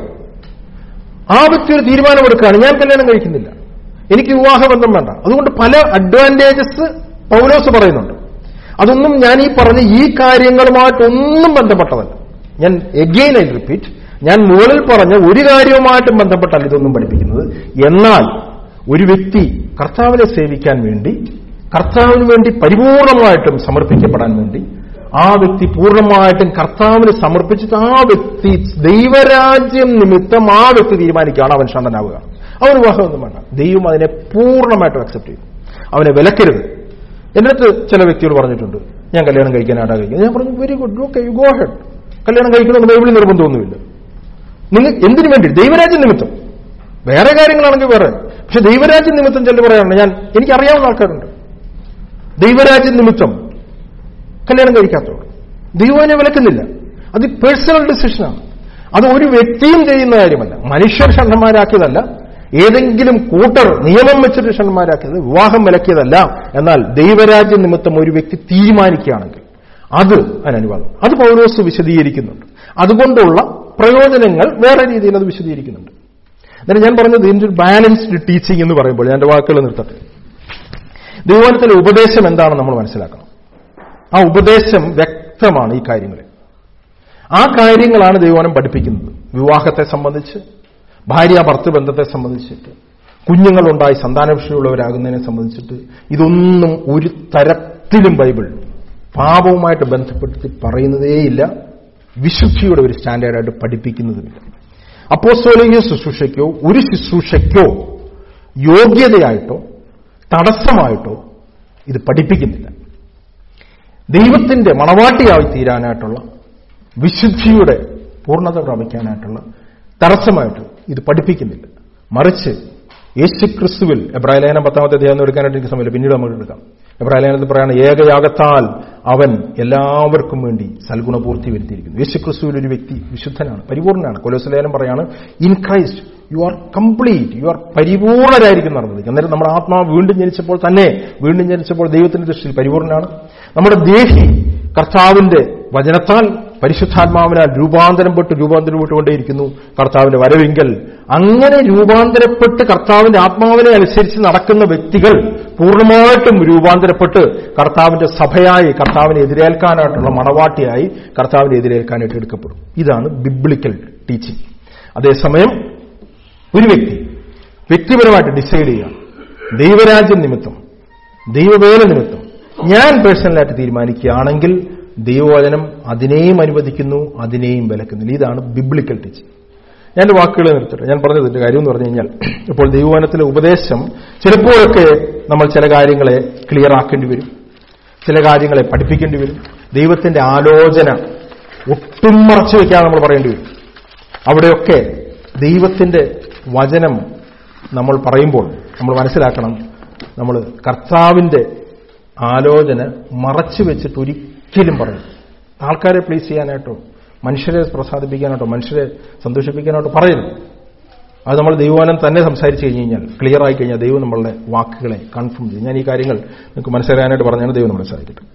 ആ വ്യക്തി ഒരു തീരുമാനമെടുക്കുകയാണ് ഞാൻ കല്യാണം കഴിക്കുന്നില്ല എനിക്ക് വിവാഹബന്ധം വേണ്ട അതുകൊണ്ട് പല അഡ്വാൻറ്റേജസ് പൗലോസ് പറയുന്നുണ്ട് അതൊന്നും ഞാൻ ഈ പറഞ്ഞ ഈ കാര്യങ്ങളുമായിട്ടൊന്നും ബന്ധപ്പെട്ടതല്ല ഞാൻ എഗെയിൻ ഐ റിപ്പീറ്റ് ഞാൻ മുകളിൽ പറഞ്ഞ ഒരു കാര്യവുമായിട്ടും ബന്ധപ്പെട്ടല്ല ഇതൊന്നും പഠിപ്പിക്കുന്നത് എന്നാൽ ഒരു വ്യക്തി കർത്താവിനെ സേവിക്കാൻ വേണ്ടി കർത്താവിന് വേണ്ടി പരിപൂർണമായിട്ടും സമർപ്പിക്കപ്പെടാൻ വേണ്ടി ആ വ്യക്തി പൂർണ്ണമായിട്ടും കർത്താവിന് സമർപ്പിച്ചിട്ട് ആ വ്യക്തി ദൈവരാജ്യം നിമിത്തം ആ വ്യക്തി തീരുമാനിക്കുകയാണ് അവൻ ഷണ്ടനാവുക അവൻ വിവാഹമൊന്നും വേണ്ട ദൈവം അതിനെ പൂർണ്ണമായിട്ടും അക്സെപ്റ്റ് ചെയ്യും അവനെ വിലക്കരുത് എന്റെ അടുത്ത് ചില വ്യക്തികൾ പറഞ്ഞിട്ടുണ്ട് ഞാൻ കല്യാണം കഴിക്കാനായിട്ടാ കഴിക്കുന്നത് ഞാൻ പറഞ്ഞു very good okay you go head കല്യാണം കഴിക്കണമെന്ന് ബൈബിളിൽ നിർബന്ധമൊന്നുമില്ല നിങ്ങൾ എന്തിനു വേണ്ടി ദൈവരാജ്യം നിമിത്തം വേറെ കാര്യങ്ങളാണെങ്കിൽ വേറെ പക്ഷെ ദൈവരാജ്യം നിമിത്തം ചിലർ പറയാറുണ്ട് ഞാൻ എനിക്കറിയാവുന്ന ആൾക്കാരുണ്ട് ദൈവരാജ്യം നിമിത്തം കല്യാണം കഴിക്കാത്തവർ ദൈവം അതിനെ വിലക്കുന്നില്ല അത് പേഴ്സണൽ ഡിസിഷനാണ് അത് ഒരു വ്യക്തിയും ചെയ്യുന്ന കാര്യമല്ല മനുഷ്യർ ഷണ്ടന്മാരാക്കിയതല്ല ഏതെങ്കിലും കൂട്ടർ നിയമം വെച്ചിട്ട് ഷണ്ടന്മാരാക്കിയത് വിവാഹം വിലക്കിയതല്ല എന്നാൽ ദൈവരാജ്യം നിമിത്തം ഒരു വ്യക്തി തീരുമാനിക്കുകയാണെങ്കിൽ അത് അതിനനുവാദം അത് പൗലോസ് വിശദീകരിക്കുന്നുണ്ട് അതുകൊണ്ടുള്ള പ്രയോജനങ്ങൾ വേറെ രീതിയിൽ അത് വിശദീകരിക്കുന്നുണ്ട് എന്നിട്ട് ഞാൻ പറഞ്ഞത് ഇതിന്റെ ഒരു ബാലൻസ്ഡ് ടീച്ചിങ് എന്ന് പറയുമ്പോൾ ഞാൻ എന്റെ വാക്കുകൾ നിർത്തട്ടെ ദൈവത്തിലെ ഉപദേശം എന്താണെന്ന് നമ്മൾ മനസ്സിലാക്കണം ആ ഉപദേശം വ്യക്തമാണ് ഈ കാര്യങ്ങളിൽ ആ കാര്യങ്ങളാണ് ദൈവനം പഠിപ്പിക്കുന്നത് വിവാഹത്തെ സംബന്ധിച്ച് ഭാര്യ ഭർത്തൃ ബന്ധത്തെ സംബന്ധിച്ചിട്ട് കുഞ്ഞുങ്ങളുണ്ടായി സന്താനവിഷയമുള്ളവരാകുന്നതിനെ സംബന്ധിച്ചിട്ട് ഇതൊന്നും ഒരു തരത്തിലും ബൈബിൾ പാപവുമായിട്ട് ബന്ധപ്പെടുത്തി പറയുന്നതേയില്ല വിശുദ്ധിയുടെ ഒരു സ്റ്റാൻഡേർഡായിട്ട് പഠിപ്പിക്കുന്നതുമില്ല അപ്പോസ്തോലിക ശുശ്രൂഷയ്ക്കോ ഒരു ശുശ്രൂഷയ്ക്കോ യോഗ്യതയായിട്ടോ തടസ്സമായിട്ടോ ഇത് പഠിപ്പിക്കുന്നില്ല ദൈവത്തിന്റെ മണവാട്ടിയായി തീരാനായിട്ടുള്ള വിശുദ്ധിയുടെ പൂർണ്ണത പ്രാപിക്കാനായിട്ടുള്ള തടസ്സമായിട്ട് ഇത് പഠിപ്പിക്കുന്നില്ല മറിച്ച് യേശു ക്രിസ്തുവിൽ എബ്രാഹിലേനം പത്താമത്തെ അധ്യായം എടുക്കാനായിട്ട് എനിക്ക് സമയമില്ല പിന്നീട് നമുക്ക് എടുക്കാം എബ്രാഹിലേനത്തിൽ പറയാണ് ഏകയാകത്താൽ അവൻ എല്ലാവർക്കും വേണ്ടി സൽഗുണപൂർത്തി വരുത്തിയിരിക്കുന്നു യേശു ക്രിസ്തുവിൽ ഒരു വ്യക്തി വിശുദ്ധനാണ് പരിപൂർണനാണ് കൊലോസലേനം പറയാണ് in Christ you are complete you are പരിപൂർണരായിരിക്കും നടന്നത് അന്നേരം നമ്മുടെ ആത്മാവ് വീണ്ടും ജനിച്ചപ്പോൾ തന്നെ വീണ്ടും ജനിച്ചപ്പോൾ ദൈവത്തിന്റെ ദൃഷ്ടിയിൽ പരിപൂർണനാണ് നമ്മുടെ ദേഹി കർത്താവിന്റെ വചനത്താൽ പരിശുദ്ധാത്മാവിനാൽ രൂപാന്തരപ്പെട്ട് രൂപാന്തരപ്പെട്ടുകൊണ്ടേയിരിക്കുന്നു കർത്താവിന്റെ വരവെങ്കിൽ അങ്ങനെ രൂപാന്തരപ്പെട്ട് കർത്താവിന്റെ ആത്മാവിനെ അനുസരിച്ച് നടക്കുന്ന വ്യക്തികൾ പൂർണ്ണമായിട്ടും രൂപാന്തരപ്പെട്ട് കർത്താവിന്റെ സഭയായി കർത്താവിനെ എതിരേൽക്കാനായിട്ടുള്ള മണവാട്ടിയായി കർത്താവിനെ എതിരേൽക്കാനായിട്ട് എടുക്കപ്പെടും ഇതാണ് ബിബ്ലിക്കൽ ടീച്ചിങ് അതേസമയം ഒരു വ്യക്തി വ്യക്തിപരമായിട്ട് ഡിസൈഡ് ചെയ്യുക ദൈവരാജ്യം നിമിത്തം ദൈവവേല നിമിത്തം ഞാൻ പേഴ്സണലായിട്ട് തീരുമാനിക്കുകയാണെങ്കിൽ ദൈവവചനം അതിനെയും അനുവദിക്കുന്നു അതിനെയും വിലക്കുന്നില്ല ഇതാണ് ബിബ്ലിക്കൽ ടീച്ചിങ് ഞാൻ എൻ്റെ വാക്കുകൾ നിർത്തട്ടെ ഞാൻ പറഞ്ഞതിന്റെ കാര്യം എന്ന് പറഞ്ഞു കഴിഞ്ഞാൽ ഇപ്പോൾ ദൈവവചനത്തിലെ ഉപദേശം ചിലപ്പോഴൊക്കെ നമ്മൾ ചില കാര്യങ്ങളെ ക്ലിയർ ആക്കേണ്ടി വരും ചില കാര്യങ്ങളെ പഠിപ്പിക്കേണ്ടി വരും ദൈവത്തിന്റെ ആലോചന ഒട്ടും മറച്ചു വയ്ക്കാതെ നമ്മൾ പറയേണ്ടി വരും അവിടെയൊക്കെ ദൈവത്തിന്റെ വചനം നമ്മൾ പറയുമ്പോൾ നമ്മൾ മനസ്സിലാക്കണം നമ്മൾ കർത്താവിന്റെ ആലോചന മറച്ചു വെച്ചിട്ട് ഒരിക്കലും പറയും ആൾക്കാരെ പ്ലീസ് ചെയ്യാനായിട്ടോ മനുഷ്യരെ പ്രസാദിപ്പിക്കാനായിട്ടോ മനുഷ്യരെ സന്തോഷിപ്പിക്കാനായിട്ടോ പറയരുത് അത് നമ്മൾ ദൈവവാനം തന്നെ സംസാരിച്ചു കഴിഞ്ഞ് കഴിഞ്ഞാൽ ക്ലിയർ ആയി കഴിഞ്ഞാൽ ദൈവം നമ്മളുടെ വാക്കുകളെ കൺഫേം ചെയ്യും ഞാൻ ഈ കാര്യങ്ങൾ നിങ്ങൾക്ക് മനസ്സിലാക്കാനായിട്ട് പറഞ്ഞാണ് ദൈവം നമ്മളെ സഹായിക്കട്ടെ